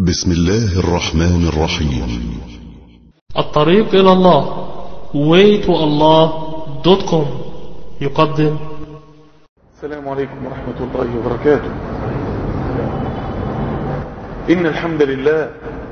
بسم الله الرحمن الرحيم الطريق إلى الله waytoallah.com يقدم السلام عليكم ورحمة الله وبركاته إن الحمد لله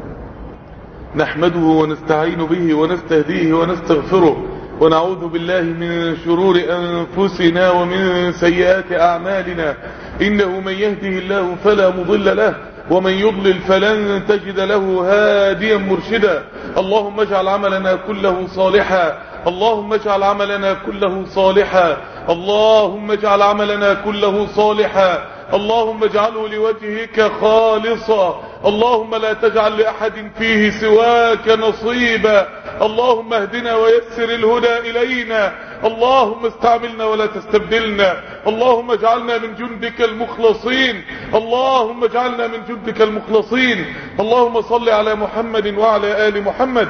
نحمده ونستعين به ونستهديه ونستغفره ونعوذ بالله من شرور أنفسنا ومن سيئات أعمالنا إنه من يهده الله فلا مضل له ومن يضلل فلن تجد له هاديا مرشدا اللهم اجعل عملنا كله صالحا اللهم اجعل عملنا كله صالحا اللهم اجعل عملنا كله صالحا اللهم اجعله لوجهك خالصا اللهم لا تجعل لأحد فيه سواك نصيبا اللهم اهدنا ويسر الهدى إلينا اللهم استعملنا ولا تستبدلنا اللهم اجعلنا من جندك المخلصين اللهم اجعلنا من جندك المخلصين اللهم صل على محمد وعلى آل محمد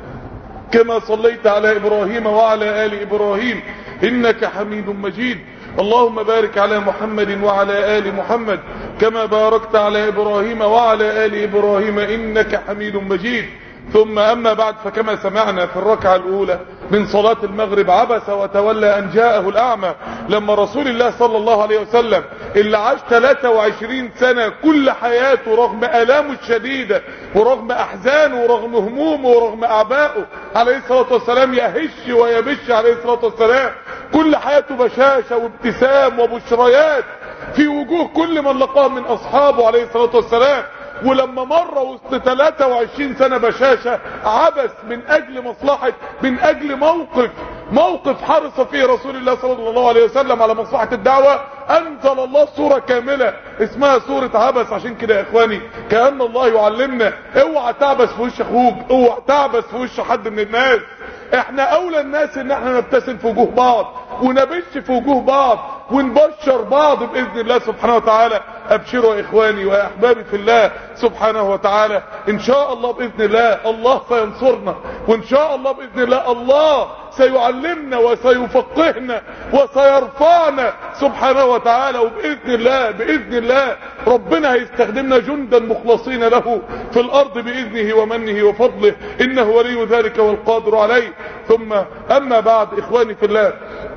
كما صليت على إبراهيم وعلى آل إبراهيم إنك حميد مجيد اللهم بارك على محمد وعلى آل محمد كما باركت على إبراهيم وعلى آل إبراهيم إنك حميد مجيد ثم أما بعد فكما سمعنا في الركعة الأولى من صلاة المغرب عبس وتولى أن جاءه الأعمى لما رسول الله صلى الله عليه وسلم اللي عاش 23 سنة كل حياته رغم آلامه الشديدة ورغم أحزانه ورغم همومه ورغم أعبائه عليه الصلاة والسلام يهش ويبش عليه الصلاة والسلام كل حياته بشاشة وابتسام وبشريات في وجوه كل من لقاه من أصحابه عليه الصلاة والسلام ولما مر وسط 23 سنة بشاشة عبس من اجل مصلحة من اجل موقف موقف حرص فيه رسول الله صلى الله عليه وسلم على مصلحة الدعوة انزل الله سورة كاملة اسمها سورة عبس عشان كده يا اخواني كأن الله يعلمنا اوعى تعبس في وش اخوك اوعى تعبس في وش حد من الناس احنا اولى الناس ان احنا نبتسم في وجوه بعض ونبش في وجوه بعض ونبشر بعض باذن الله سبحانه وتعالى ابشروا يا اخواني ويا احبابي في الله سبحانه وتعالى ان شاء الله باذن الله الله سينصرنا وان شاء الله باذن الله الله سيعلمنا وسيفقهنا وسيرفعنا سبحانه وتعالى وباذن الله باذن الله ربنا هيستخدمنا جندا مخلصين له في الارض باذنه ومنه وفضله انه ولي ذلك والقادر عليه ثم اما بعد اخواني في الله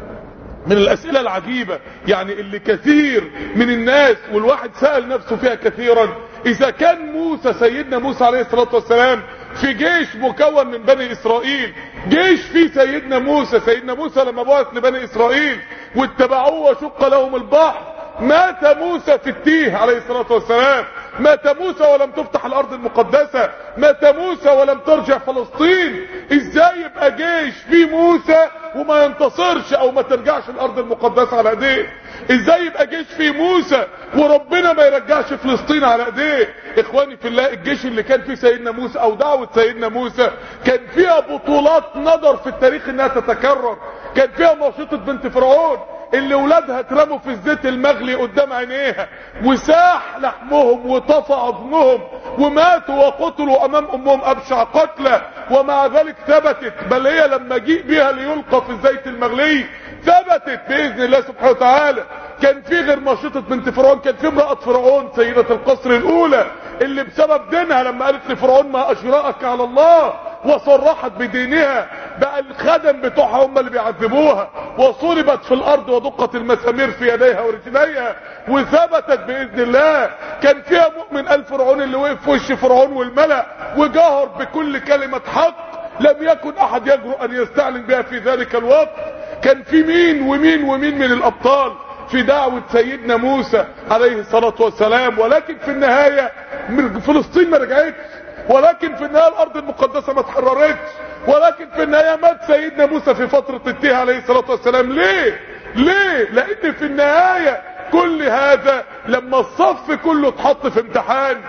من الاسئلة العجيبة يعني اللي كثير من الناس والواحد سأل نفسه فيها كثيرا اذا كان موسى سيدنا موسى عليه الصلاة والسلام في جيش مكون من بني اسرائيل جيش فيه سيدنا موسى سيدنا موسى لما بعث لبني اسرائيل واتبعوه وشق لهم البحر مات موسى في التيه عليه الصلاة والسلام مات موسى ولم تفتح الارض المقدسة مات موسى ولم ترجع فلسطين ازاي يبقى جيش فيه موسى وما ينتصرش او ما ترجعش الارض المقدسة على ايديه ازاي يبقى جيش فيه موسى وربنا ما يرجعش فلسطين على ايديه اخواني في الله الجيش اللي كان فيه سيدنا موسى او دعوة سيدنا موسى كان فيها بطولات نظر في التاريخ انها تتكرر كان فيها نشيطة بنت فرعون اللي ولادها اترموا في الزيت المغلي قدام عينيها وساح لحمهم وطفى عظمهم وماتوا وقتلوا امام امهم ابشع قتلى ومع ذلك ثبتت بل هي لما جيء بها ليلقى في الزيت المغلي ثبتت باذن الله سبحانه وتعالى كان في غير نشيطة بنت فرعون كان في امرأة فرعون سيدة القصر الاولى اللي بسبب دينها لما قالت لفرعون ما اشرأك على الله وصرحت بدينها بقى الخدم بتوعها هم اللي بيعذبوها وصلبت في الارض ودقت المسامير في يديها ورجليها وثبتت باذن الله كان فيها مؤمن ال فرعون اللي وقف في وش فرعون والملأ وجهر بكل كلمة حق لم يكن احد يجرؤ ان يستعلن بها في ذلك الوقت كان في مين ومين ومين من الابطال في دعوة سيدنا موسى عليه الصلاة والسلام ولكن في النهاية فلسطين ما رجعتش ولكن في النهاية الارض المقدسة ما اتحررتش ولكن في النهاية مات سيدنا موسى في فترة التيه عليه الصلاة والسلام ليه ليه لان في النهاية كل هذا لما الصف كله اتحط في امتحان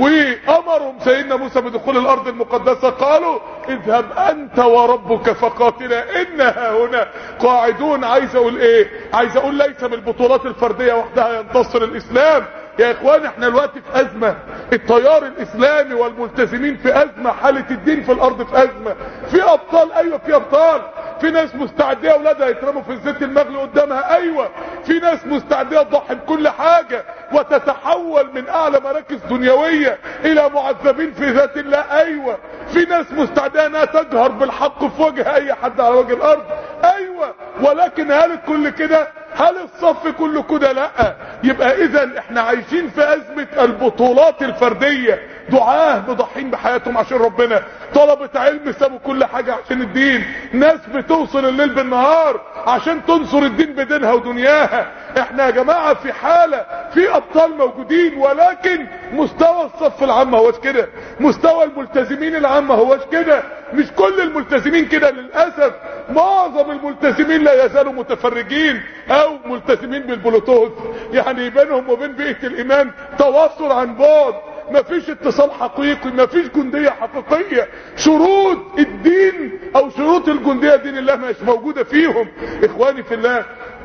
وامرهم سيدنا موسى بدخول الارض المقدسة قالوا اذهب انت وربك فقاتلا انها هنا قاعدون عايز اقول ايه عايز اقول ليس بالبطولات الفردية وحدها ينتصر الاسلام يا اخوان احنا الوقت في ازمة التيار الاسلامي والملتزمين في ازمة حالة الدين في الارض في ازمة في ابطال ايوه في ابطال في ناس مستعديه اولادها يترموا في الزيت المغلي قدامها ايوه في ناس مستعديه تضحي بكل حاجه وتتحول من اعلى مراكز دنيويه الى معذبين في ذات الله ايوه في ناس مستعديه انها تجهر بالحق في وجه اي حد على وجه الارض ايوه ولكن هل كل كده هل الصف كله كده لا يبقى اذا احنا عايشين في ازمه البطولات الفرديه دعاه مضحين بحياتهم عشان ربنا طلبة علم سابوا كل حاجة عشان الدين ناس بتوصل الليل بالنهار عشان تنصر الدين بدينها ودنياها احنا يا جماعة في حالة في ابطال موجودين ولكن مستوى الصف العام ما هوش كده مستوى الملتزمين العام ما هوش كده مش كل الملتزمين كده للأسف معظم الملتزمين لا يزالوا متفرجين او ملتزمين بالبلوتوث يعني بينهم وبين بيئة الايمان تواصل عن بعد مفيش اتصال حقيقي مفيش جندية حقيقية شروط الدين او شروط الجندية دين الله مش موجودة فيهم اخواني في الله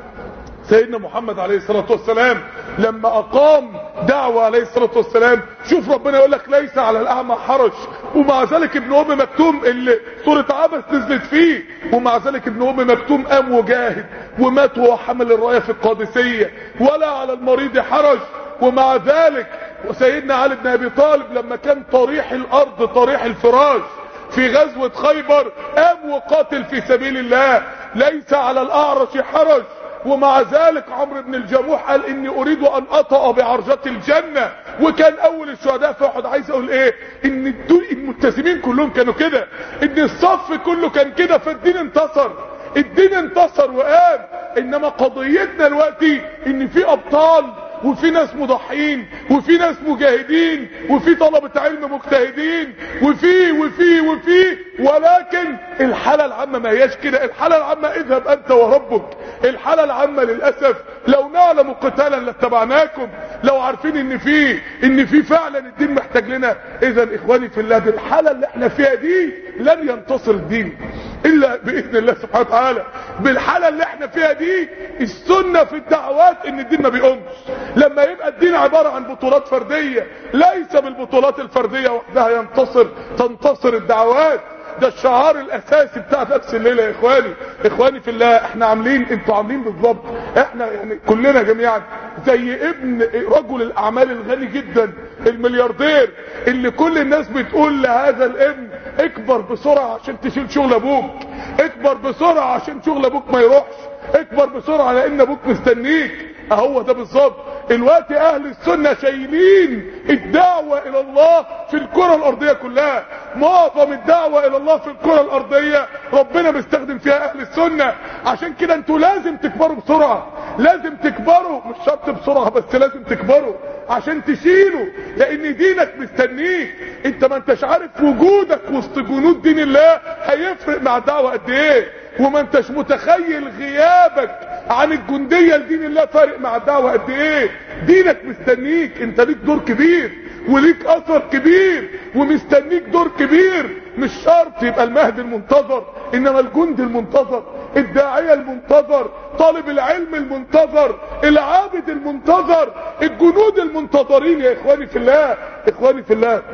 سيدنا محمد عليه الصلاة والسلام لما اقام دعوة عليه الصلاة والسلام شوف ربنا يقول لك ليس على الاعمى حرج ومع ذلك ابن ام مكتوم اللي سورة عبس نزلت فيه ومع ذلك ابن ام مكتوم قام وجاهد ومات وهو حمل الراية في القادسية ولا على المريض حرج ومع ذلك وسيدنا علي بن ابي طالب لما كان طريح الارض طريح الفراش في غزوة خيبر قام وقاتل في سبيل الله ليس على الاعرج حرج ومع ذلك عمرو بن الجموح قال اني اريد ان اطأ بعرجة الجنة وكان اول الشهداء في احد عايز اقول ايه ان الدول الملتزمين كلهم كانوا كده ان الصف كله كان كده فالدين انتصر الدين انتصر وقام انما قضيتنا دلوقتي ان في ابطال وفي ناس مضحين وفي ناس مجاهدين وفي طلبة علم مجتهدين وفي وفي وفي ولكن الحالة العامة ما هياش كده الحالة العامة اذهب انت وربك الحالة العامة للأسف لو نعلم قتالا لاتبعناكم لو عارفين ان في ان في فعلا الدين محتاج لنا اذا اخواني في الله بالحالة اللي احنا فيها دي لن ينتصر الدين الا باذن الله سبحانه وتعالى بالحالة اللي احنا فيها دي السنة في الدعوات ان الدين ما بيقومش لما يبقى الدين عبارة عن بطولات فردية ليس بالبطولات الفردية وحدها ينتصر تنتصر الدعوات ده الشعار الاساسي بتاع درس الليله يا اخواني اخواني في الله احنا عاملين انتوا عاملين بالظبط احنا يعني كلنا جميعا زي ابن رجل الاعمال الغني جدا الملياردير اللي كل الناس بتقول لهذا الابن اكبر بسرعه عشان تشيل شغل ابوك اكبر بسرعه عشان شغل ابوك ما يروحش اكبر بسرعه لان ابوك مستنيك اهو ده بالظبط الوقت اهل السنة شايلين الدعوة الى الله في الكرة الارضية كلها معظم الدعوة الى الله في الكرة الارضية ربنا بيستخدم فيها اهل السنة عشان كده انتوا لازم تكبروا بسرعة لازم تكبروا مش شرط بسرعة بس لازم تكبروا عشان تشيلوا لان دينك مستنيك انت ما انتش عارف وجودك وسط جنود دين الله هيفرق مع الدعوة قد ايه وما انتش متخيل غيابك عن الجندية لدين الله فارق مع الدعوة قد ايه دينك مستنيك انت ليك دور كبير وليك اثر كبير ومستنيك دور كبير مش شرط يبقى المهدي المنتظر انما الجند المنتظر الداعية المنتظر طالب العلم المنتظر العابد المنتظر الجنود المنتظرين يا اخواني في الله اخواني في الله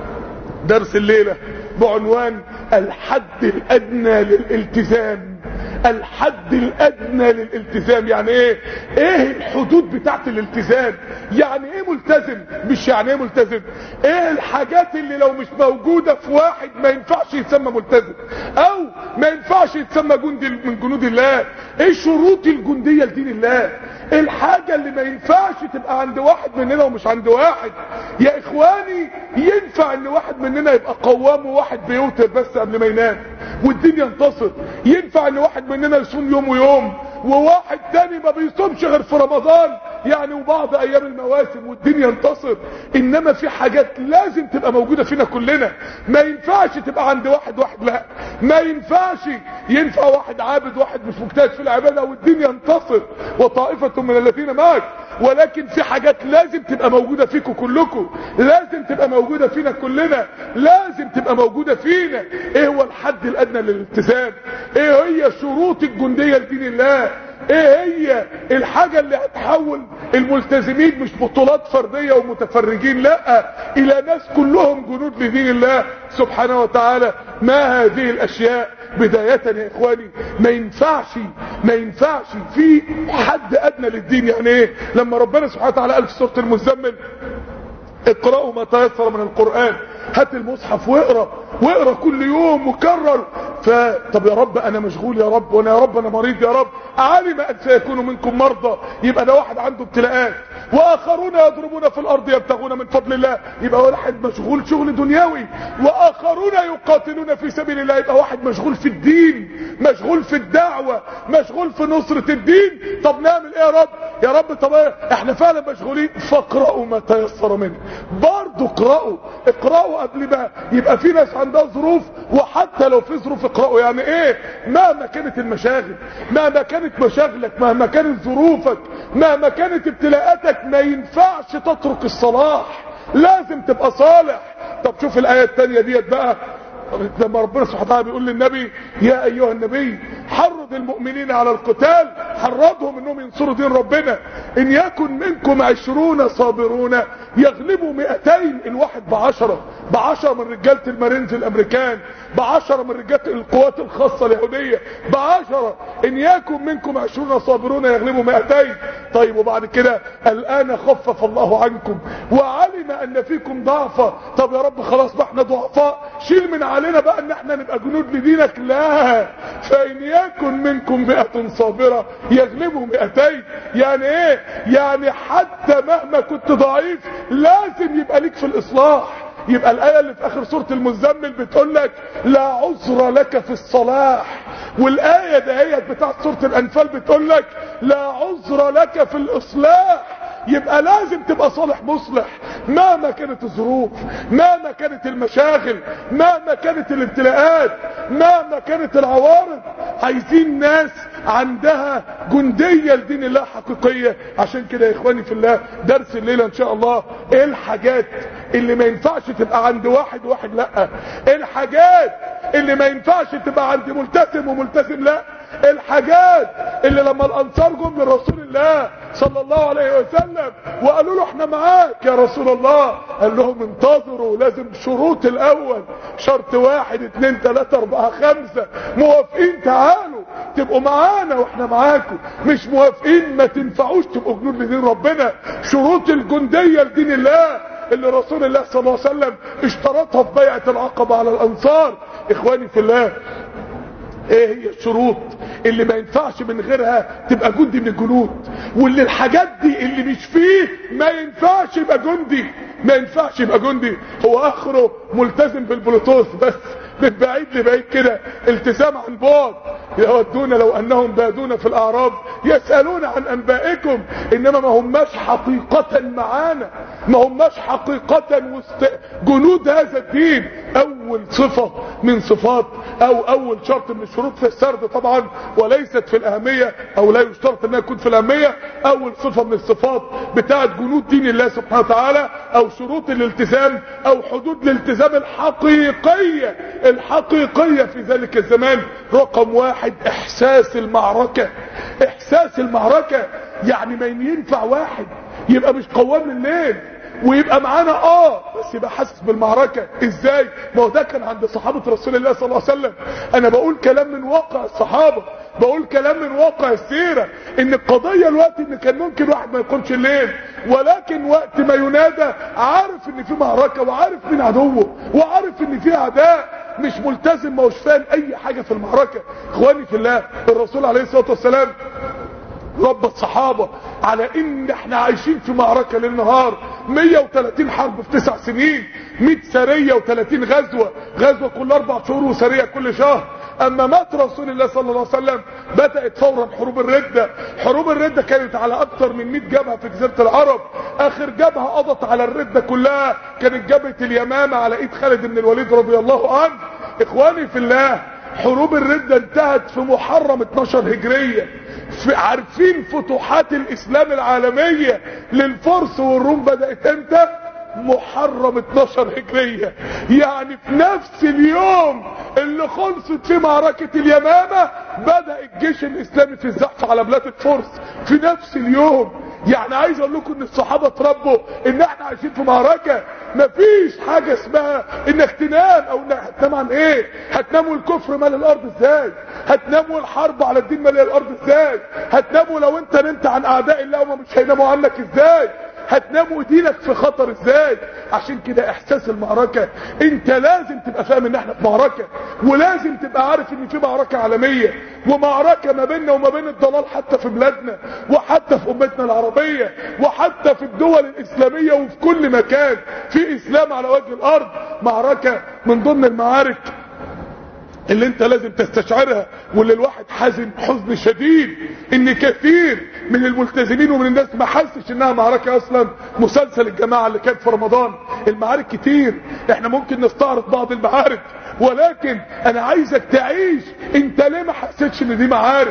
درس الليلة بعنوان الحد الادنى للالتزام الحد الادنى للالتزام يعني ايه ايه الحدود بتاعت الالتزام يعني ايه ملتزم مش يعني ايه ملتزم ايه الحاجات اللي لو مش موجودة في واحد ما ينفعش يتسمى ملتزم او ما ينفعش يتسمى جندي من جنود الله ايه شروط الجندية لدين الله ايه الحاجة اللي ما ينفعش تبقى عند واحد مننا ومش عند واحد يا اخواني ينفع ان واحد مننا يبقى قوام وواحد بيوتر بس قبل ما ينام والدين ينتصر ينفع ان واحد مننا يصوم يوم ويوم وواحد تاني ما بيصومش غير في رمضان يعني وبعض ايام المواسم والدين ينتصر انما في حاجات لازم تبقى موجودة فينا كلنا ما ينفعش تبقى عند واحد واحد لا ما ينفعش ينفع واحد عابد واحد مش مجتهد في العبادة والدين ينتصر وطائفة من الذين معك ولكن في حاجات لازم تبقى موجودة فيكم كلكم لازم تبقى موجودة فينا كلنا لازم تبقى موجودة فينا ايه هو الحد الادنى للالتزام ايه هي شروط الجندية لدين الله ايه هي الحاجة اللي هتحول الملتزمين مش بطولات فردية ومتفرجين لا الى ناس كلهم جنود لدين الله سبحانه وتعالى ما هذه الاشياء بداية يا اخواني ما ينفعش ما ينفعش في حد ادنى للدين يعني ايه لما ربنا سبحانه وتعالى قال في سورة المزمل اقرأوا ما تيسر من القرآن هات المصحف واقرأ واقرأ كل يوم وكرر فطب يا رب انا مشغول يا رب وانا يا رب انا مريض يا رب علم ان سيكون منكم مرضى يبقى ده واحد عنده ابتلاءات واخرون يضربون في الارض يبتغون من فضل الله يبقى واحد مشغول شغل دنيوي واخرون يقاتلون في سبيل الله يبقى واحد مشغول في الدين مشغول في الدعوة مشغول في نصرة الدين طب نعمل ايه يا رب يا رب طب إيه؟ احنا فعلا مشغولين فاقرأوا ما تيسر منه برضه اقرأوا اقرأوا قبل ما يبقى في ناس عندها ظروف وحتى لو في ظروف اقرأوا يعني ايه مهما كانت المشاغل مهما كانت مشاغلك مهما كانت ظروفك مهما كانت ابتلاءاتك ما ينفعش تترك الصلاح لازم تبقى صالح طب شوف الآية التانية ديت بقى لما ربنا سبحانه وتعالى بيقول للنبي يا ايها النبي حرض المؤمنين على القتال حرضهم انهم ينصروا دين ربنا ان يكن منكم عشرون صابرون يغلبوا مئتين الواحد بعشرة بعشرة من رجالة المارينز الامريكان بعشرة من رجالة القوات الخاصة اليهودية بعشرة ان يكن منكم عشرون صابرون يغلبوا مئتين طيب وبعد كده الان خفف الله عنكم وعلم ان فيكم ضعفا طب يا رب خلاص بقى احنا ضعفاء شيل من علينا بقى ان احنا نبقى جنود لدينك لا فان يكن منكم مئة صابرة يغلبوا مئتين يعني ايه يعني حتى مهما كنت ضعيف لازم يبقى ليك في الاصلاح يبقى الآية اللي في آخر سورة المزمل بتقول لك لا عذر لك في الصلاح والآية دهيت بتاعت سورة الأنفال بتقول لك لا عذر لك في الإصلاح يبقى لازم تبقى صالح مصلح مهما كانت الظروف مهما كانت المشاغل مهما كانت الابتلاءات مهما كانت العوارض عايزين ناس عندها جندية لدين الله حقيقية عشان كده يا اخواني في الله درس الليلة ان شاء الله ايه الحاجات اللي ما ينفعش تبقى عند واحد واحد لا ايه الحاجات اللي ما ينفعش تبقى عند ملتزم وملتزم لا الحاجات اللي لما الانصار جم لرسول الله صلى الله عليه وسلم وقالوا له احنا معاك يا رسول الله قال لهم انتظروا لازم شروط الاول شرط واحد اتنين تلاتة اربعة خمسة موافقين تعالوا تبقوا معانا واحنا معاكم مش موافقين ما تنفعوش تبقوا جنود لدين ربنا شروط الجندية لدين الله اللي رسول الله صلى الله عليه وسلم اشترطها في بيعة العقبة على الانصار اخواني في الله ايه هي الشروط اللي ما ينفعش من غيرها تبقى جندي من الجنود واللي الحاجات دي اللي مش فيه ما ينفعش يبقى جندي ما ينفعش يبقى جندي هو اخره ملتزم بالبلوتوث بس من بعيد لبعيد كده التزام عن بعد يودون لو انهم بادون في الاعراب يسألون عن انبائكم انما ما هماش حقيقة معانا ما هماش حقيقة وسط جنود هذا الدين اول صفة من صفات او اول شرط من الشروط في السرد طبعا وليست في الاهمية او لا يشترط انها تكون في الاهمية اول صفة من الصفات بتاعت جنود دين الله سبحانه وتعالى او شروط الالتزام او حدود الالتزام الحقيقية الحقيقية في ذلك الزمان رقم واحد احساس المعركة احساس المعركة يعني ما ينفع واحد يبقى مش قوام الليل ويبقى معانا اه بس يبقى حاسس بالمعركة ازاي ما هو ده كان عند صحابة رسول الله صلى الله عليه وسلم انا بقول كلام من واقع الصحابة بقول كلام من واقع السيرة ان القضية الوقت ان كان ممكن واحد ما يقومش الليل ولكن وقت ما ينادى عارف ان في معركة وعارف مين عدوه وعارف ان في اعداء مش ملتزم ما هوش فاهم اي حاجة في المعركة اخواني في الله الرسول عليه الصلاة والسلام رب الصحابة على ان احنا عايشين في معركة للنهار 130 حرب في تسع سنين 100 سرية و30 غزوة غزوة كل اربع شهور وسرية كل شهر اما مات رسول الله صلى الله عليه وسلم بدأت فورا حروب الردة حروب الردة كانت على اكثر من 100 جبهة في جزيرة العرب اخر جبهة قضت على الردة كلها كانت جبهة اليمامة على ايد خالد بن الوليد رضي الله عنه اخواني في الله حروب الردة انتهت في محرم 12 هجرية في عارفين فتوحات الاسلام العالمية للفرس والروم بدأت امتى محرم 12 هجرية يعني في نفس اليوم اللي خلصت في معركة اليمامة بدأ الجيش الاسلامي في الزحف على بلاد الفرس في نفس اليوم يعني عايز اقول لكم ان الصحابة اتربوا ان احنا عايشين في معركة مفيش حاجة اسمها انك تنام او انك هتنام عن ايه هتناموا الكفر مال الارض ازاي هتناموا الحرب على الدين مال الارض ازاي هتناموا لو انت نمت عن اعداء الله وما مش هيناموا عنك ازاي هتنام ودينك في خطر ازاي عشان كده احساس المعركة انت لازم تبقى فاهم ان احنا في معركة ولازم تبقى عارف ان في معركة عالمية ومعركة ما بيننا وما بين الضلال حتى في بلادنا وحتى في امتنا العربية وحتى في الدول الاسلامية وفي كل مكان في اسلام على وجه الارض معركة من ضمن المعارك اللي انت لازم تستشعرها واللي الواحد حزن حزن شديد ان كثير من الملتزمين ومن الناس ما حسش انها معركة اصلا مسلسل الجماعة اللي كانت في رمضان المعارك كتير احنا ممكن نستعرض بعض المعارك ولكن انا عايزك تعيش انت ليه ما حسيتش ان دي معارك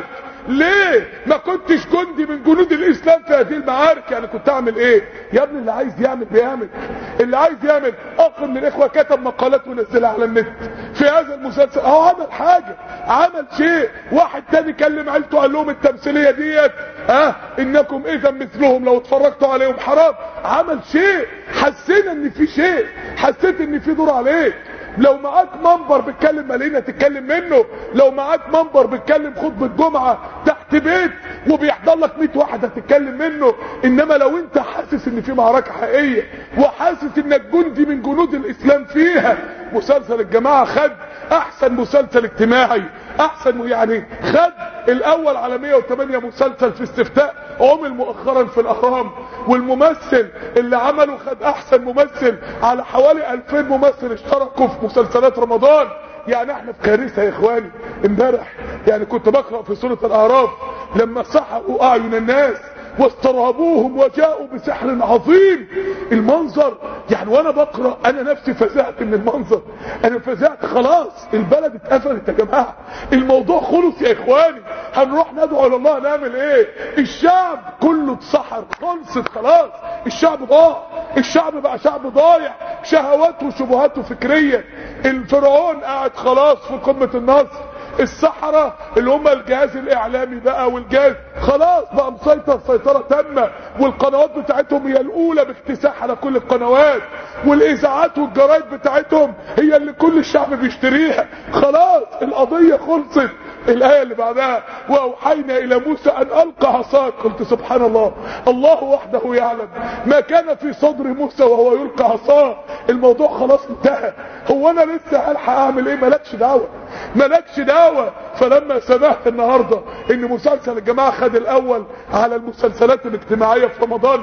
ليه ما كنتش جندي من جنود الاسلام في هذه المعارك يعني كنت اعمل ايه يا ابني اللي عايز يعمل بيعمل اللي عايز يعمل اخ من الاخوه كتب مقالات ونزلها على النت في هذا المسلسل اهو عمل حاجه عمل شيء واحد تاني كلم عيلته قال لهم التمثيليه ديت اه انكم اذا مثلهم لو اتفرجتوا عليهم حرام عمل شيء حسينا ان في شيء حسيت ان في دور عليك لو معاك منبر بتكلم مالينا تتكلم منه لو معاك منبر بتكلم خطبة جمعة تحت بيت وبيحضر لك 100 واحد هتتكلم منه انما لو انت حاسس ان في معركة حقيقية وحاسس انك جندي من جنود الاسلام فيها مسلسل الجماعة خد احسن مسلسل اجتماعي احسن يعني خد الاول على 108 مسلسل في استفتاء عمل مؤخرا في الاهرام والممثل اللي عمله خد احسن ممثل على حوالي 2000 ممثل اشتركوا في مسلسلات رمضان يعني احنا في كارثه يا اخواني امبارح يعني كنت بقرا في سوره الاعراف لما سحقوا اعين الناس واسترهبوهم وجاءوا بسحر عظيم المنظر يعني وانا بقرا انا نفسي فزعت من المنظر انا فزعت خلاص البلد اتقفلت يا جماعه الموضوع خلص يا اخواني هنروح ندعو الى الله نعمل ايه الشعب كله اتسحر خلصت خلاص الشعب ضاع الشعب بقى شعب ضايع شهواته وشبهاته فكريه الفرعون قاعد خلاص في قمه النصر السحرة اللي هم الجهاز الاعلامي بقى والجهاز خلاص بقى مسيطر سيطرة تامة والقنوات بتاعتهم هي الاولى باكتساح على كل القنوات والاذاعات والجرايد بتاعتهم هي اللي كل الشعب بيشتريها خلاص القضية خلصت الآية اللي بعدها وأوحينا إلى موسى أن ألقى عصاك قلت سبحان الله الله وحده يعلم ما كان في صدر موسى وهو يلقى عصاه الموضوع خلاص انتهى هو أنا لسه هلحق أعمل إيه مالكش دعوة مالكش دعوة فلما سمعت النهاردة إن مسلسل الجماعة خد الأول على المسلسلات الاجتماعية في رمضان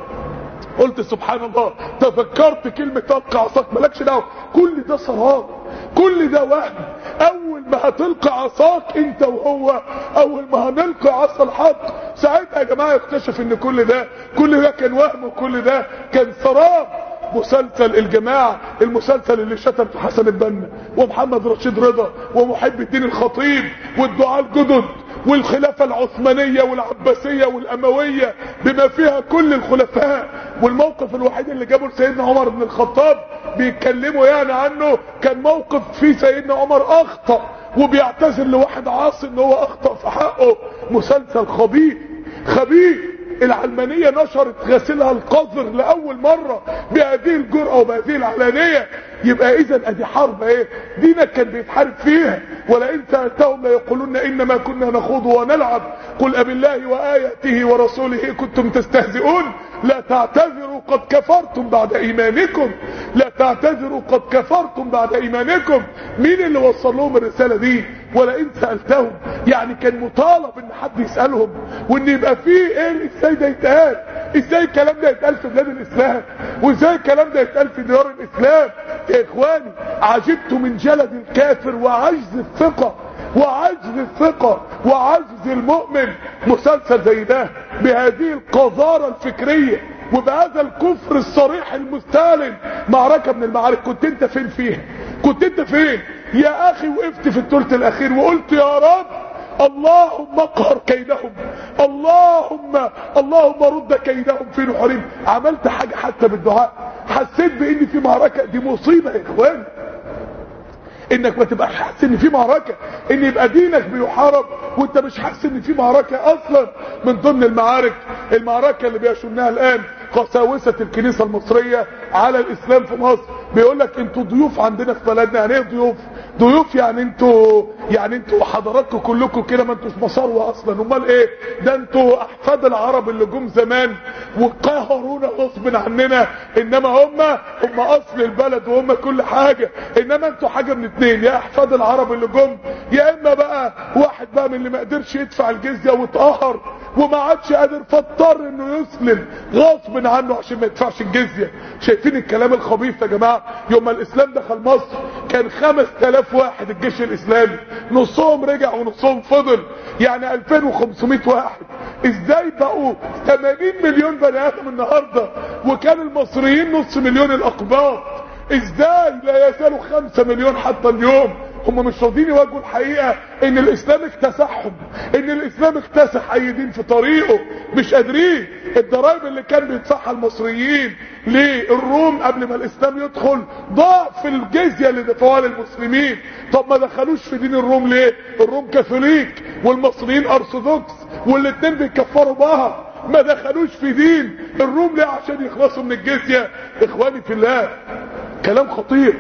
قلت سبحان الله تفكرت كلمة ألقى عصاك مالكش دعوة كل ده سراب كل ده وهم اول ما هتلقى عصاك انت وهو اول ما هنلقى عصا الحق ساعتها يا جماعه يكتشف ان كل ده كل ده كان وهم وكل ده كان سراب مسلسل الجماعة المسلسل اللي شتم في حسن البنا ومحمد رشيد رضا ومحب الدين الخطيب والدعاء الجدد والخلافة العثمانية والعباسية والأموية بما فيها كل الخلفاء والموقف الوحيد اللي جابه لسيدنا عمر بن الخطاب بيتكلموا يعني عنه كان موقف فيه سيدنا عمر أخطأ وبيعتذر لواحد عاصي ان هو أخطأ في حقه مسلسل خبيث خبيث العلمانية نشرت غسيلها القذر لأول مرة بهذه الجرأة وبهذه العلانية يبقى اذا ادي حرب ايه دينك كان بيتحارب فيها ولئن سألتهم ليقولون انما كنا نخوض ونلعب قل ابي الله وآياته ورسوله كنتم تستهزئون لا تعتذروا قد كفرتم بعد ايمانكم لا تعتذروا قد كفرتم بعد ايمانكم مين اللي وصل لهم الرسالة دي ولئن سألتهم يعني كان مطالب ان حد يسألهم وان يبقى فيه ايه ازاي ده يتقال ازاي الكلام ده يتقال في بلاد الاسلام وازاي الكلام ده يتقال في ديار الاسلام يا اخواني عجبت من جلد الكافر وعجز الثقة وعجز الثقة وعجز المؤمن مسلسل زي ده بهذه القذارة الفكرية وبهذا الكفر الصريح المستعلن معركة من المعارك كنت انت فين فيها كنت انت فين يا اخي وقفت في الثلث الاخير وقلت يا رب اللهم اقهر كيدهم اللهم اللهم رد كيدهم في نحورهم عملت حاجة حتى بالدعاء حسيت بان في معركة دي مصيبة يا اخوان انك ما تبقاش حاسس ان في معركة ان يبقى دينك بيحارب وانت مش حاسس ان في معركة اصلا من ضمن المعارك المعركة اللي بيشنها الان قساوسة الكنيسة المصرية على الاسلام في مصر بيقول لك انتوا ضيوف عندنا في بلدنا يعني ايه ضيوف ضيوف يعني انتوا يعني انتوا حضراتكم كلكم كده ما انتوش مصاروة اصلا امال ايه ده انتوا احفاد العرب اللي جم زمان وقهرونا غصب عننا انما هم هم اصل البلد وهم كل حاجة انما انتوا حاجة من اتنين يا احفاد العرب اللي جم يا اما بقى واحد بقى من اللي ما قدرش يدفع الجزية واتقهر وما عادش قادر فاضطر انه يسلم غصب عنه عشان ما يدفعش الجزية شايفين الكلام الخبيث يا جماعة يوم ما الاسلام دخل مصر كان 5000 واحد الجيش الاسلامي نصهم رجع ونصهم فضل يعني 2500 واحد ازاي بقوا 80 مليون بني ادم النهارده وكان المصريين نص مليون الاقباط ازاي لا يزالوا 5 مليون حتى اليوم هم مش راضيين يواجهوا الحقيقه ان الاسلام اكتسحهم ان الاسلام اكتسح اي دين في طريقه مش قادرين الضرائب اللي كان بيدفعها المصريين للروم قبل ما الاسلام يدخل ضعف الجزيه اللي دفعوها للمسلمين طب ما دخلوش في دين الروم ليه الروم كاثوليك والمصريين ارثوذكس والاتنين بيكفروا بعض ما دخلوش في دين الروم ليه عشان يخلصوا من الجزيه اخواني في الله كلام خطير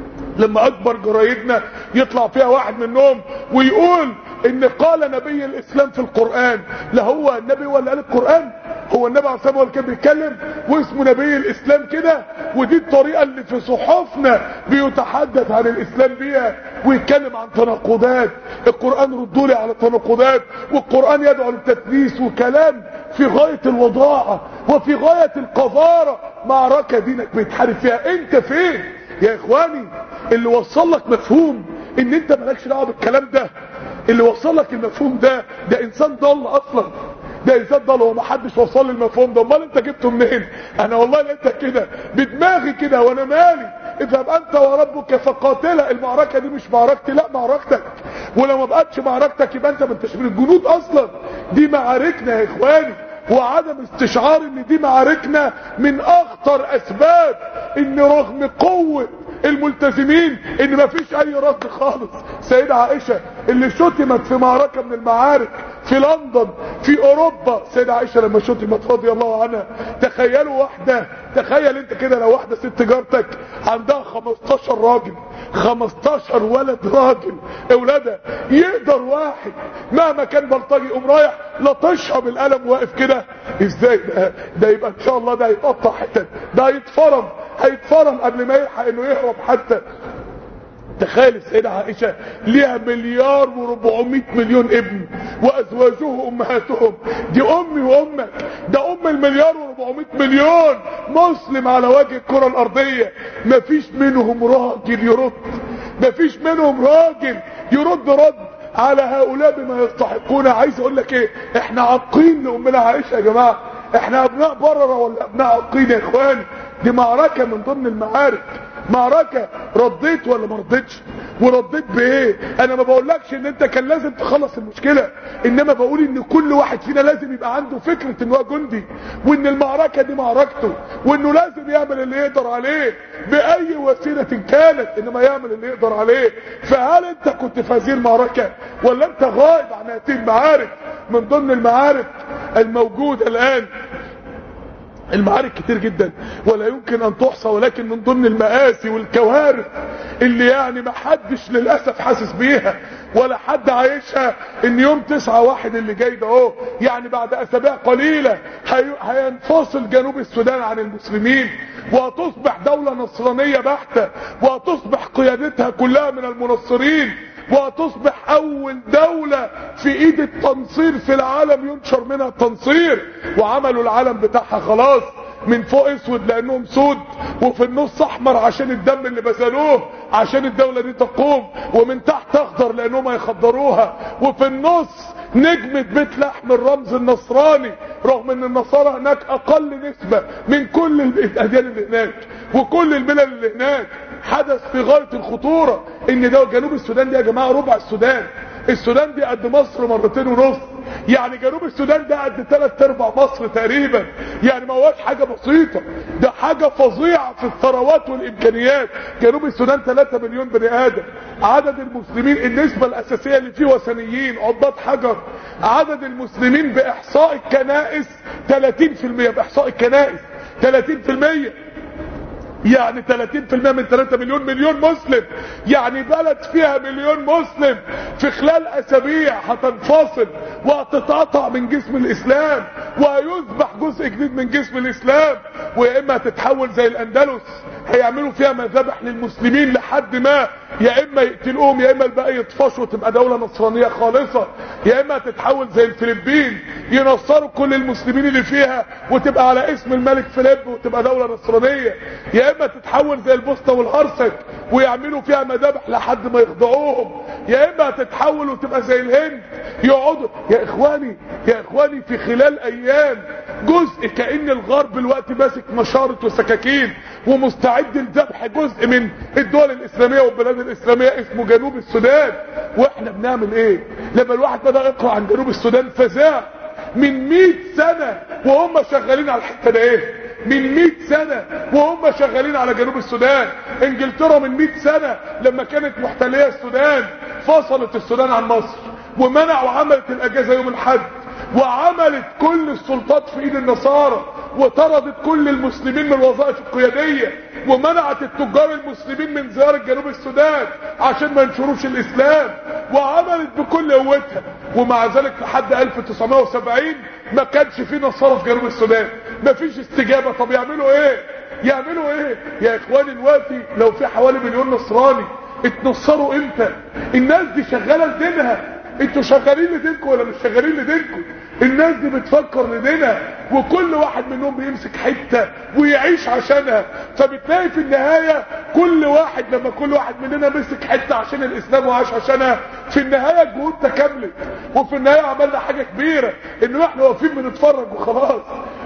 لما اكبر جرايدنا يطلع فيها واحد منهم ويقول ان قال نبي الاسلام في القرآن لا هو النبي ولا قال القرآن هو النبي عليه الصلاه والسلام كان بيتكلم واسمه نبي الاسلام كده ودي الطريقه اللي في صحفنا بيتحدث عن الاسلام بيها ويتكلم عن تناقضات القران ردوا لي على تناقضات والقران يدعو للتثليث وكلام في غايه الوضاعه وفي غايه القذاره معركه دينك بيتحارب فيها انت فين يا اخواني اللي وصل لك مفهوم ان انت مالكش دعوه بالكلام ده اللي وصل لك المفهوم ده ده انسان ضل اصلا ده انسان ضل هو ما حدش وصل لي المفهوم ده امال انت جبته منين انا والله لقيتك كده بدماغي كده وانا مالي اذهب انت وربك فقاتلا المعركه دي مش معركتي لا معركتك ولو ما بقتش معركتك يبقى انت ما انتش من الجنود اصلا دي معاركنا يا اخواني وعدم استشعار ان دي معاركنا من اخطر اسباب ان رغم قوة الملتزمين ان مفيش اي رد خالص سيدة عائشة اللي شتمت في معركة من المعارك في لندن في اوروبا سيدة عائشة لما شتمت رضي الله عنها تخيلوا واحدة تخيل انت كده لو واحدة ست جارتك عندها 15 راجل 15 ولد راجل اولادها يقدر واحد مهما كان بلطجي يقوم رايح لطشها بالقلم واقف كده ازاي ده, ده يبقى ان شاء الله ده هيتقطع حتت ده هيتفرم هيتفرم قبل ما يلحق انه يهرب حتى تخيل السيدة عائشة ليها مليار و400 مليون ابن وازواجه امهاتهم دي امي وامك ده ام المليار و400 مليون مسلم على وجه الكرة الارضية مفيش منهم راجل يرد مفيش منهم راجل يرد رد على هؤلاء بما يستحقون عايز اقول لك ايه احنا عاقين لامنا عائشة يا جماعة احنا ابناء بررة ولا ابناء عاقين يا اخوان دي معركة من ضمن المعارك معركة رديت ولا ما رديتش ورديت بايه انا ما بقولكش ان انت كان لازم تخلص المشكلة انما بقول ان كل واحد فينا لازم يبقى عنده فكرة ان هو جندي وان المعركة دي معركته وانه لازم يعمل اللي يقدر عليه باي وسيلة كانت انما يعمل اللي يقدر عليه فهل انت كنت في هذه المعركة ولا انت غائب عن هذه المعارك من ضمن المعارك الموجودة الان المعارك كتير جدا ولا يمكن ان تحصى ولكن من ضمن المآسي والكوارث اللي يعني ما حدش للأسف حاسس بيها ولا حد عايشها ان يوم تسعة واحد اللي جاي ده اهو يعني بعد اسابيع قليلة هي... هينفصل جنوب السودان عن المسلمين وهتصبح دولة نصرانية بحتة وهتصبح قيادتها كلها من المنصرين وهتصبح اول دولة في ايد التنصير في العالم ينشر منها التنصير وعملوا العالم بتاعها خلاص من فوق اسود لانهم سود وفي النص احمر عشان الدم اللي بذلوه عشان الدولة دي تقوم ومن تحت اخضر لانهم هيخضروها وفي النص نجمة بيت لحم الرمز النصراني رغم ان النصارى هناك اقل نسبة من كل الاديان اللي هناك وكل الملل اللي هناك حدث في غاية الخطورة ان ده جنوب السودان دي يا جماعة ربع السودان السودان دي قد مصر مرتين ونص يعني جنوب السودان ده قد ثلاث ارباع مصر تقريبا يعني ما هوش حاجة بسيطة ده حاجة فظيعة في الثروات والامكانيات جنوب السودان 3 مليون بني ادم عدد المسلمين النسبة الاساسية اللي فيه وثنيين عضات حجر عدد المسلمين باحصاء الكنائس 30% باحصاء الكنائس 30% يعني 30% من 3 مليون مليون مسلم يعني بلد فيها مليون مسلم في خلال اسابيع هتنفصل وهتتقطع من جسم الاسلام وهيذبح جزء جديد من جسم الاسلام ويا اما هتتحول زي الاندلس هيعملوا فيها مذابح للمسلمين لحد ما يا اما يقتلوهم يا اما الباقي يطفشوا وتبقى دوله نصرانيه خالصه يا اما هتتحول زي الفلبين ينصروا كل المسلمين اللي فيها وتبقى على اسم الملك فيليب وتبقى دوله نصرانيه يا اما تتحول زي البوسطه والهرسك ويعملوا فيها مذابح لحد ما يخضعوهم يا اما هتتحول وتبقى زي الهند يقعدوا يا اخواني يا اخواني في خلال ايام جزء كأن الغرب الوقت ماسك مشارط وسكاكين ومستعد لذبح جزء من الدول الاسلاميه والبلاد الاسلاميه اسمه جنوب السودان واحنا بنعمل ايه لما الواحد بدا يقرا عن جنوب السودان فزاع من 100 سنه وهم شغالين على الحته ده ايه من 100 سنة وهم شغالين على جنوب السودان انجلترا من 100 سنة لما كانت محتلية السودان فصلت السودان عن مصر ومنعوا عملت الاجازة يوم الحد وعملت كل السلطات في ايد النصارى وطردت كل المسلمين من الوظائف القيادية ومنعت التجار المسلمين من زيارة جنوب السودان عشان ما ينشروش الاسلام وعملت بكل قوتها ومع ذلك لحد 1970 ما كانش في نصارى في جنوب السودان ما فيش استجابة طب يعملوا ايه يعملوا ايه يا اخواني دلوقتي لو في حوالي مليون نصراني اتنصروا امتى الناس دي شغالة لدينها انتوا شغالين لدينكم ولا مش شغالين لدينكم الناس دي بتفكر لدينها وكل واحد منهم بيمسك حتة ويعيش عشانها فبتلاقي في النهاية كل واحد لما كل واحد مننا مسك حتة عشان الاسلام وعاش عشانها في النهاية الجهود تكملت وفي النهاية عملنا حاجة كبيرة انه احنا واقفين بنتفرج وخلاص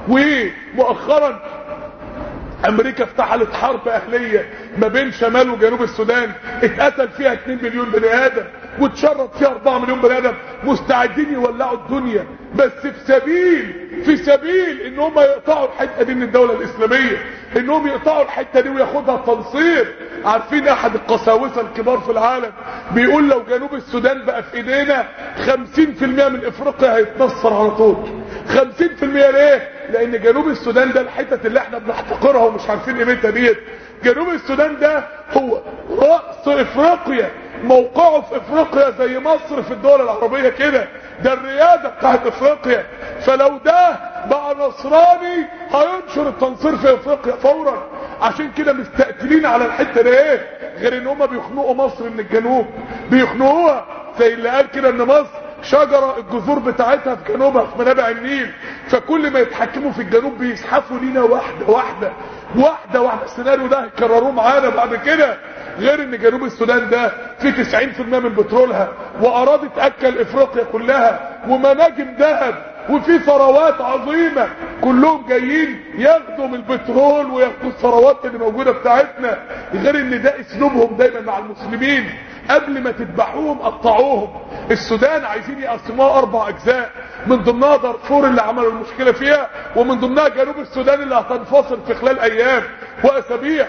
ومؤخرا امريكا افتحلت حرب اهلية ما بين شمال وجنوب السودان اتقتل فيها 2 مليون بني ادم واتشرد فيها 4 مليون بني ادم مستعدين يولعوا الدنيا بس في سبيل في سبيل ان هم يقطعوا الحته دي من الدوله الاسلاميه انهم يقطعوا الحته دي وياخدها التنصير عارفين احد القساوسه الكبار في العالم بيقول لو جنوب السودان بقى في ايدينا 50% من افريقيا هيتنصر على طول 50% ليه لان جنوب السودان ده الحتت اللي احنا بنحتقرها ومش عارفين قيمتها ديت جنوب السودان ده هو رأس افريقيا موقعه في افريقيا زي مصر في الدول العربية كده ده الريادة بتاعت افريقيا فلو ده بقى نصراني هينشر التنصير في افريقيا فورا عشان كده مستقتلين على الحتة ده ايه غير ان هم بيخنقوا مصر من الجنوب بيخنقوها زي اللي قال كده ان مصر شجرة الجذور بتاعتها في جنوبها في منابع النيل فكل ما يتحكموا في الجنوب بيزحفوا لينا واحدة واحدة واحدة واحدة السيناريو ده هيكرروه معانا بعد كده غير ان جنوب السودان ده في 90% من بترولها واراضي تاكل افريقيا كلها ومناجم ذهب وفي ثروات عظيمة كلهم جايين ياخدوا من البترول وياخدوا الثروات اللي موجودة بتاعتنا غير ان ده اسلوبهم دايما مع المسلمين قبل ما تذبحوهم قطعوهم السودان عايزين يقسموها اربع اجزاء من ضمنها دارفور اللي عملوا المشكلة فيها ومن ضمنها جنوب السودان اللي هتنفصل في خلال ايام واسابيع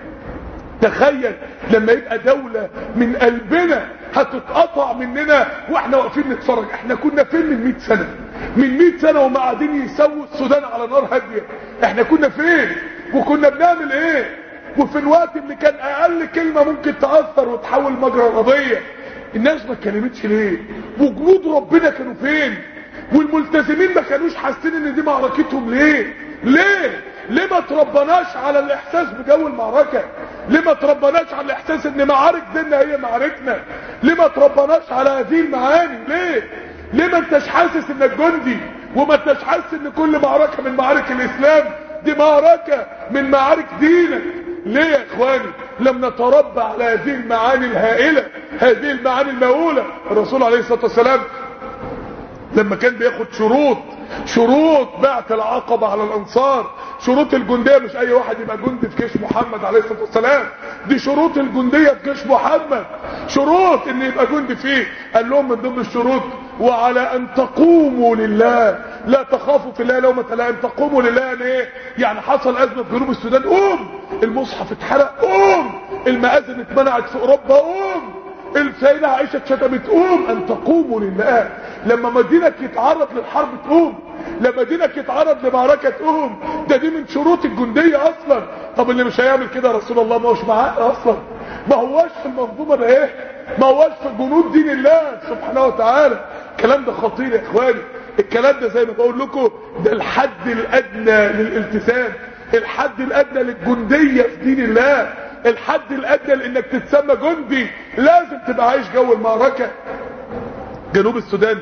تخيل لما يبقى دولة من قلبنا هتتقطع مننا واحنا واقفين نتفرج احنا كنا فين من 100 سنة من 100 سنة وما قاعدين يسووا السودان على نار هادية احنا كنا فين وكنا بنعمل ايه وفي الوقت اللي كان اقل كلمة ممكن تأثر وتحول مجرى القضية الناس ما اتكلمتش ليه وجنود ربنا كانوا فين والملتزمين ما كانوش حاسين ان دي معركتهم ليه ليه ليه ما تربناش على الاحساس بجو المعركة ليه ما تربناش على الاحساس ان معارك ديننا هي معاركنا ليه ما تربناش على هذه المعاني ليه ليه ما انتش حاسس انك جندي وما انتش حاسس ان كل معركة من معارك الاسلام دي معركة من معارك دينك ليه يا اخواني لم نتربى على هذه المعاني الهائلة هذه المعاني المهولة الرسول عليه الصلاة والسلام لما كان بياخد شروط شروط بعت العقبة على الانصار شروط الجندية مش اي واحد يبقى جندي في جيش محمد عليه الصلاة والسلام دي شروط الجندية في جيش محمد شروط ان يبقى جندي فيه قال لهم من ضمن الشروط وعلى ان تقوموا لله لا تخافوا في الله لومة لا ان تقوموا لله يعني ايه يعني حصل ازمة في جنوب السودان قوم المصحف اتحرق قوم المآذن اتمنعت في اوروبا قوم السيدة عائشة اتشتمت قوم ان تقوموا لله لما دينك يتعرض للحرب تقوم لما دينك يتعرض لمعركة تقوم ده دي من شروط الجندية اصلا طب اللي مش هيعمل كده رسول الله ما هوش معاه اصلا ما هواش في المنظومة ده ايه ما هواش في جنود دين الله سبحانه وتعالى الكلام ده خطير يا اخواني الكلام ده زي ما بقول لكم ده الحد الادنى للالتزام الحد الادنى للجندية في دين الله الحد الادنى لانك تتسمى جندي لازم تبقى عايش جو المعركة جنوب السودان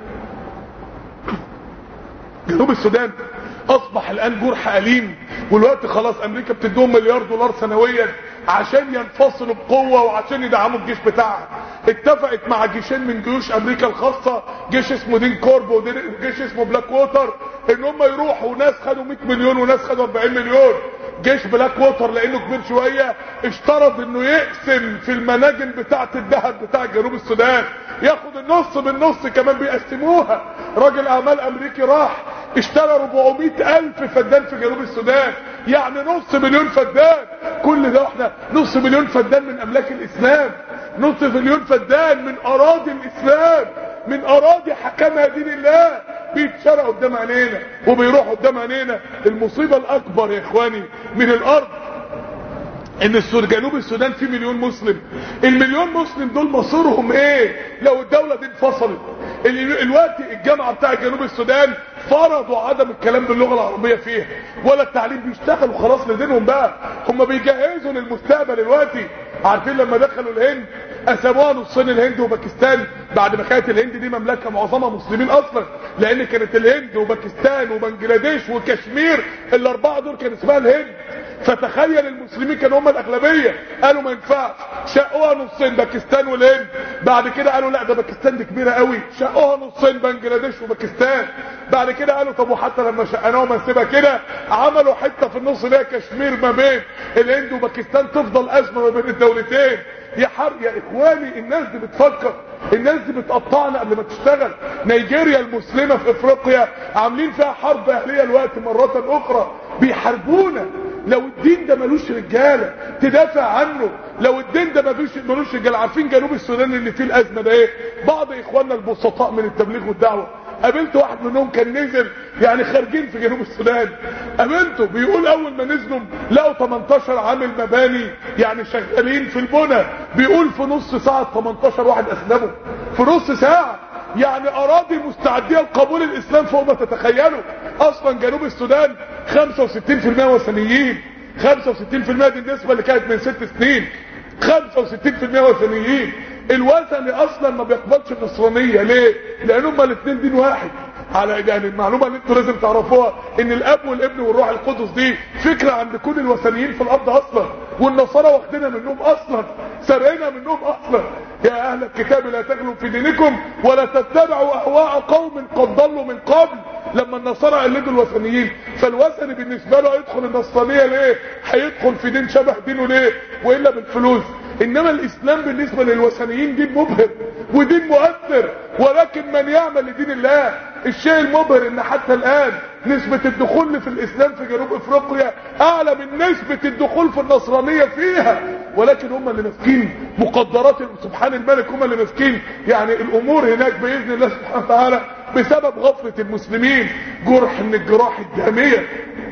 جنوب السودان اصبح الان جرح اليم والوقت خلاص امريكا بتديهم مليار دولار سنويا عشان ينفصلوا بقوة وعشان يدعموا الجيش بتاعها اتفقت مع جيشين من جيوش امريكا الخاصة جيش اسمه دين كورب وجيش اسمه بلاك ووتر ان هم يروحوا ناس خدوا 100 مليون وناس خدوا 40 مليون جيش بلاك ووتر لانه كبير شوية اشترط انه يقسم في المناجم بتاعة الذهب بتاع جنوب السودان ياخد النص بالنص كمان بيقسموها راجل اعمال امريكي راح اشترى 400 الف فدان في جنوب السودان يعني نص مليون فدان كل ده احنا نص مليون فدان من املاك الاسلام نص مليون فدان من اراضي الاسلام من اراضي حكمها دين الله بيتشرى قدام عينينا وبيروح قدام عينينا المصيبة الاكبر يا اخواني من الارض ان السور جنوب السودان فيه مليون مسلم المليون مسلم دول مصيرهم ايه لو الدولة دي انفصلت الوقت الجامعة بتاع جنوب السودان فرضوا عدم الكلام باللغة العربية فيها ولا التعليم بيشتغلوا خلاص لدينهم بقى هم بيجهزوا للمستقبل الوقتي عارفين لما دخلوا الهند قسموها نصين الهند وباكستان بعد ما كانت الهند دي مملكة معظمها مسلمين اصلا لان كانت الهند وباكستان وبنجلاديش وكشمير الاربعة دول كان اسمها الهند فتخيل المسلمين كانوا هم الاغلبيه قالوا ما ينفعش شقوها نصين باكستان والهند بعد كده قالوا لا ده باكستان دي كبيره قوي شقوها نصين بنجلاديش وباكستان بعد كده قالوا طب وحتى لما شقناهم نسيبها كده عملوا حته في النص اللي هي كشمير ما بين الهند وباكستان تفضل ازمه ما بين الدولتين يا حر يا اخواني الناس دي بتفكر الناس دي بتقطعنا قبل ما تشتغل نيجيريا المسلمه في افريقيا عاملين فيها حرب اهليه الوقت مره اخرى بيحاربونا لو الدين ده ملوش رجاله تدافع عنه لو الدين ده ملوش ملوش رجاله عارفين جنوب السودان اللي فيه الازمه ده ايه بعض اخواننا البسطاء من التبليغ والدعوه قابلت واحد منهم كان نزل يعني خارجين في جنوب السودان قابلته بيقول اول ما نزلوا لقوا 18 عامل مباني يعني شغالين في البنى بيقول في نص ساعه 18 واحد اسلموا في نص ساعه يعني اراضي مستعديه لقبول الاسلام فوق ما تتخيلوا اصلا جنوب السودان 65% وثنيين 65% دي النسبه اللي كانت من ست سنين 65% وثنيين الوثني اصلا ما بيقبلش النصرانيه ليه لان هما الاثنين دين واحد على يعني المعلومه اللي انتوا لازم تعرفوها ان الاب والابن والروح القدس دي فكره عند كل الوثنيين في الارض اصلا والنصارى واخدينها منهم اصلا سرقنا منهم اصلا يا اهل الكتاب لا تغلوا في دينكم ولا تتبعوا اهواء قوم قد ضلوا من قبل لما النصارى قلدوا الوثنيين فالوثني بالنسبه له هيدخل النصرانيه ليه هيدخل في دين شبه دينه ليه والا بالفلوس انما الاسلام بالنسبه للوثنيين دين مبهر ودين مؤثر ولكن من يعمل لدين الله الشيء المبهر ان حتى الان نسبة الدخول في الاسلام في جنوب افريقيا اعلى من نسبة الدخول في النصرانية فيها ولكن هم اللي ماسكين مقدرات سبحان الملك هم اللي ماسكين يعني الامور هناك باذن الله سبحانه وتعالى بسبب غفلة المسلمين جرح من الجراح الدامية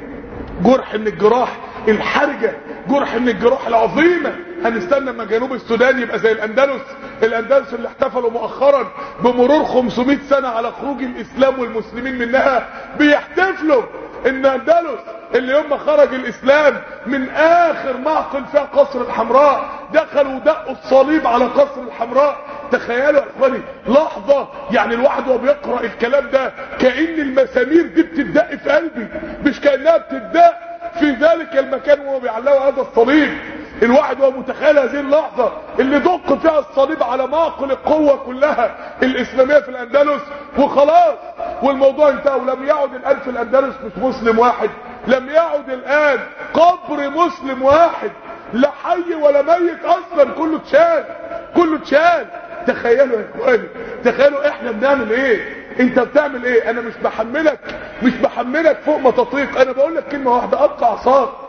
جرح من الجراح الحرجة جرح من الجراح العظيمة هنستنى اما جنوب السودان يبقى زي الاندلس الاندلس اللي احتفلوا مؤخرا بمرور 500 سنة على خروج الاسلام والمسلمين منها بيحتفلوا ان اندلس اللي يوم خرج الاسلام من اخر معقل فيها قصر الحمراء دخلوا ودقوا الصليب على قصر الحمراء تخيلوا يا اخواني لحظة يعني الواحد وهو بيقرأ الكلام ده كأن المسامير دي بتدق في قلبي مش كأنها بتدق في ذلك المكان وهو بيعلقوا هذا الصليب الواحد وهو متخيل هذه اللحظة اللي دق فيها الصليب على معقل القوة كلها الاسلامية في الاندلس وخلاص والموضوع انتهى ولم يعد الان في الاندلس مش مسلم واحد لم يعد الان قبر مسلم واحد لا حي ولا ميت اصلا كله اتشال كله اتشال تخيلوا يا اخواني تخيلوا احنا بنعمل ايه انت بتعمل ايه انا مش بحملك مش بحملك فوق ما تطيق انا بقول لك كلمه واحده ابقى عصاك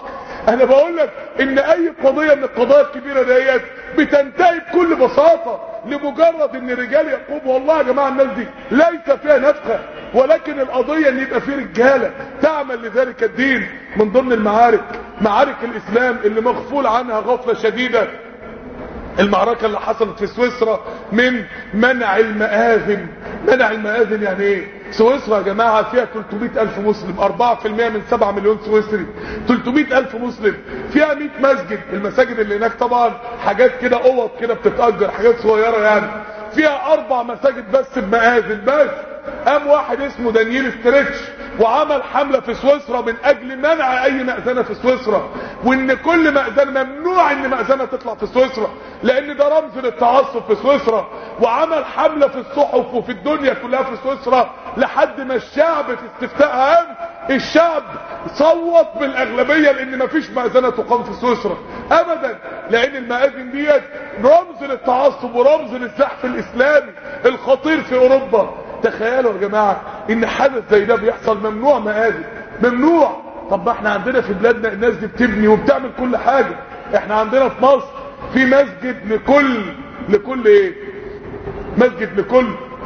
انا بقول لك ان اي قضية من القضايا الكبيرة ديت بتنتهي بكل بساطة لمجرد ان رجال يقوموا والله يا جماعة الناس دي ليس فيها نفخة ولكن القضية ان يبقى في رجالة تعمل لذلك الدين من ضمن المعارك معارك الاسلام اللي مغفول عنها غفلة شديدة المعركة اللي حصلت في سويسرا من منع المآذن منع المآذن يعني ايه سويسرا يا جماعة فيها 300 ألف مسلم 4% من 7 مليون سويسري 300 ألف مسلم فيها 100 مسجد المساجد اللي هناك طبعا حاجات كده اوض كده بتتأجر حاجات صغيرة يعني فيها أربع مساجد بس بمآذن بس قام واحد اسمه دانييل ستريتش وعمل حملة في سويسرا من اجل منع اي مأذنة في سويسرا وان كل مأذنة ممنوع ان مأذنة تطلع في سويسرا لان ده رمز للتعصب في سويسرا وعمل حملة في الصحف وفي الدنيا كلها في سويسرا لحد ما الشعب في استفتاء هام الشعب صوت بالاغلبية لان مفيش مأذنة تقام في سويسرا ابدا لان المآذن ديت رمز للتعصب ورمز للزحف الاسلامي الخطير في اوروبا تخيلوا يا جماعة ان حدث زي ده بيحصل ممنوع مآذن ممنوع طب ما احنا عندنا في بلادنا الناس دي بتبني وبتعمل كل حاجة احنا عندنا في مصر في مسجد لكل لكل ايه مسجد لكل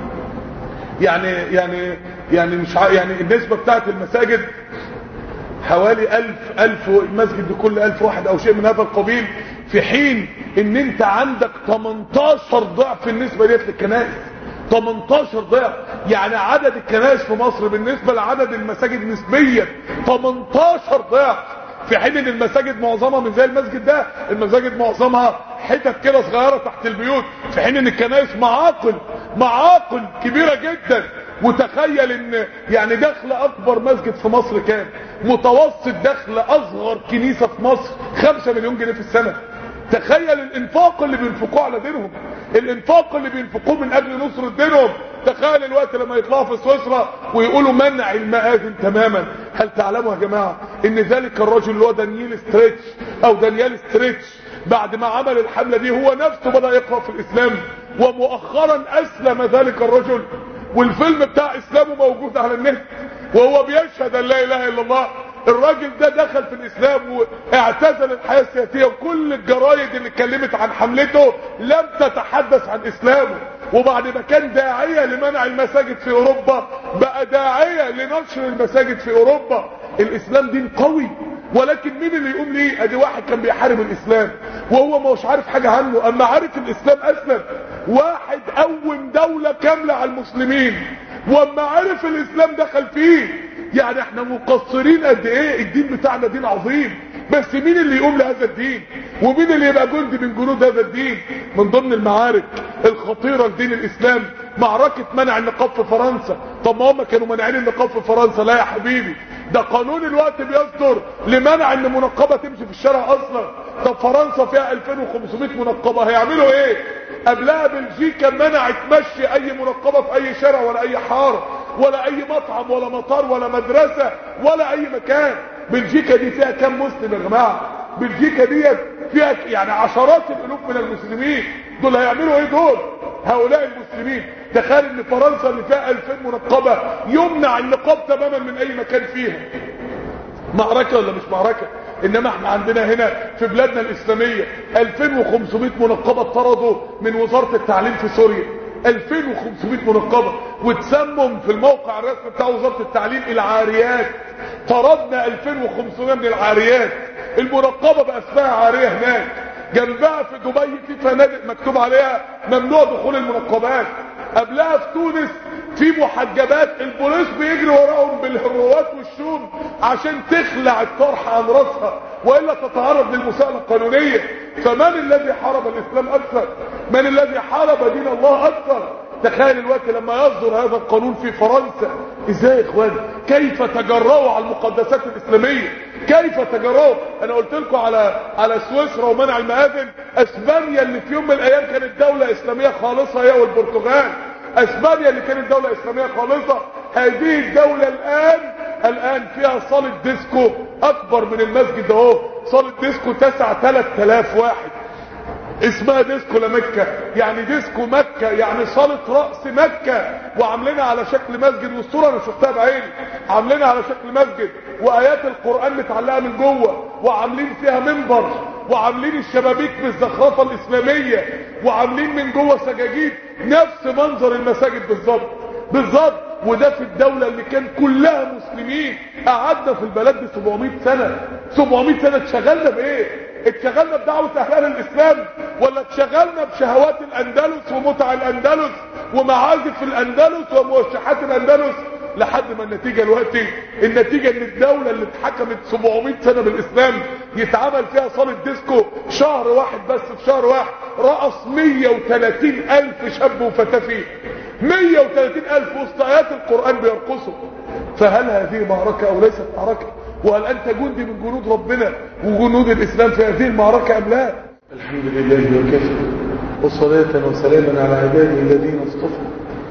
يعني يعني يعني مش ع... يعني النسبة بتاعت المساجد حوالي ألف ألف مسجد لكل ألف واحد أو شيء من هذا القبيل في حين ان انت عندك 18 ضعف النسبة ديت للكنائس 18 ضعف يعني عدد الكنائس في مصر بالنسبة لعدد المساجد نسبيا 18 ضعف في حين ان المساجد معظمها من زي المسجد ده المساجد معظمها حتت كده صغيرة تحت البيوت في حين ان الكنائس معاقل معاقل كبيرة جدا وتخيل ان يعني دخل اكبر مسجد في مصر كام متوسط دخل اصغر كنيسة في مصر 5 مليون جنيه في السنة تخيل الانفاق اللي بينفقوه على دينهم الانفاق اللي بينفقوه من اجل نصرة دينهم تخيل الوقت لما يطلعوا في سويسرا ويقولوا منع المآذن تماما هل تعلموا يا جماعة ان ذلك الرجل اللي هو دانييل ستريتش او دانيال ستريتش بعد ما عمل الحملة دي هو نفسه بدأ يقرأ في الاسلام ومؤخرا اسلم ذلك الرجل والفيلم بتاع اسلامه موجود على النت وهو بيشهد ان لا اله الا الله الراجل ده دخل في الاسلام واعتزل الحياة السياسية وكل الجرايد اللي اتكلمت عن حملته لم تتحدث عن اسلامه وبعد ما كان داعية لمنع المساجد في اوروبا بقى داعية لنشر المساجد في اوروبا الاسلام دين قوي ولكن مين اللي يقوم ليه ادي واحد كان بيحارب الاسلام وهو مش عارف حاجة عنه اما عارف الاسلام اسلم واحد قوم دولة كاملة على المسلمين واما عرف الاسلام دخل فيه يعني احنا مقصرين قد ايه الدين بتاعنا دين عظيم بس مين اللي يقوم لهذا الدين ومين اللي يبقى جندي من جنود هذا الدين من ضمن المعارك الخطيرة لدين الاسلام معركة منع النقاب في فرنسا طب ما هم كانوا مانعين النقاب في فرنسا لا يا حبيبي ده قانون الوقت بيصدر لمنع ان منقبة تمشي في الشارع اصلا طب فرنسا فيها 2500 منقبة هيعملوا ايه قبلها بلجيكا منعت مشي اي منقبة في اي شارع ولا اي حارة ولا اي مطعم ولا مطار ولا مدرسة ولا اي مكان بلجيكا دي فيها كام مسلم يا جماعة بلجيكا دي فيها يعني عشرات الالوف من المسلمين دول هيعملوا ايه دول هؤلاء المسلمين تخيل ان فرنسا اللي فيها 2000 منقبة يمنع النقاب تماما من اي مكان فيها معركة ولا مش معركة انما احنا عندنا هنا في بلادنا الاسلامية 2500 منقبة اطردوا من وزارة التعليم في سوريا 2500 منقبة وتسمم في الموقع الرسمي بتاع وزارة التعليم العاريات طردنا 2500 من العاريات المنقبة بقى اسمها عارية هناك جنبها في دبي في فنادق مكتوب عليها ممنوع دخول المنقبات قبلها في تونس في محجبات البوليس بيجري وراهم بالهروات والشوم عشان تخلع الطرح عن راسها والا تتعرض للمساءله القانونيه فمن الذي حارب الاسلام اكثر من الذي حارب دين الله اكثر تخيل الوقت لما يصدر هذا القانون في فرنسا ازاي يا اخواني كيف تجرؤوا على المقدسات الاسلاميه كيف تجرؤوا انا قلت لكم على على سويسرا ومنع المآذن اسبانيا اللي في يوم من الايام كانت دوله اسلاميه خالصه هي والبرتغال اسبانيا اللي كانت دولة اسلامية خالصة هذه الدولة الان الان فيها صالة ديسكو اكبر من المسجد اهو صالة ديسكو تسع 3000 واحد اسمها ديسكو لمكة يعني ديسكو مكة يعني صالة رأس مكة وعاملينها على شكل مسجد والصورة انا شفتها بعيني عاملينها على شكل مسجد وايات القرآن متعلقة من جوه وعاملين فيها منبر وعاملين الشبابيك بالزخرفة الاسلامية وعاملين من جوه سجاجيد نفس منظر المساجد بالظبط بالظبط وده في الدولة اللي كان كلها مسلمين قعدنا في البلد دي 700 سنة 700 سنة اتشغلنا بايه اتشغلنا بدعوة اهل الاسلام ولا اتشغلنا بشهوات الاندلس ومتع الاندلس ومعازف الاندلس وموشحات الاندلس لحد ما النتيجة دلوقتي النتيجة ان الدولة اللي اتحكمت 700 سنة بالاسلام يتعمل فيها صالة ديسكو شهر واحد بس في شهر واحد رقص 130 الف شاب وفتاة فيه 130 الف وسط ايات القرآن بيرقصوا فهل هذه معركة او ليست معركة وهل انت جندي من جنود ربنا وجنود الاسلام في هذه المعركة ام لا الحمد لله وكفى وصلاة وسلاما على عباده الذين اصطفى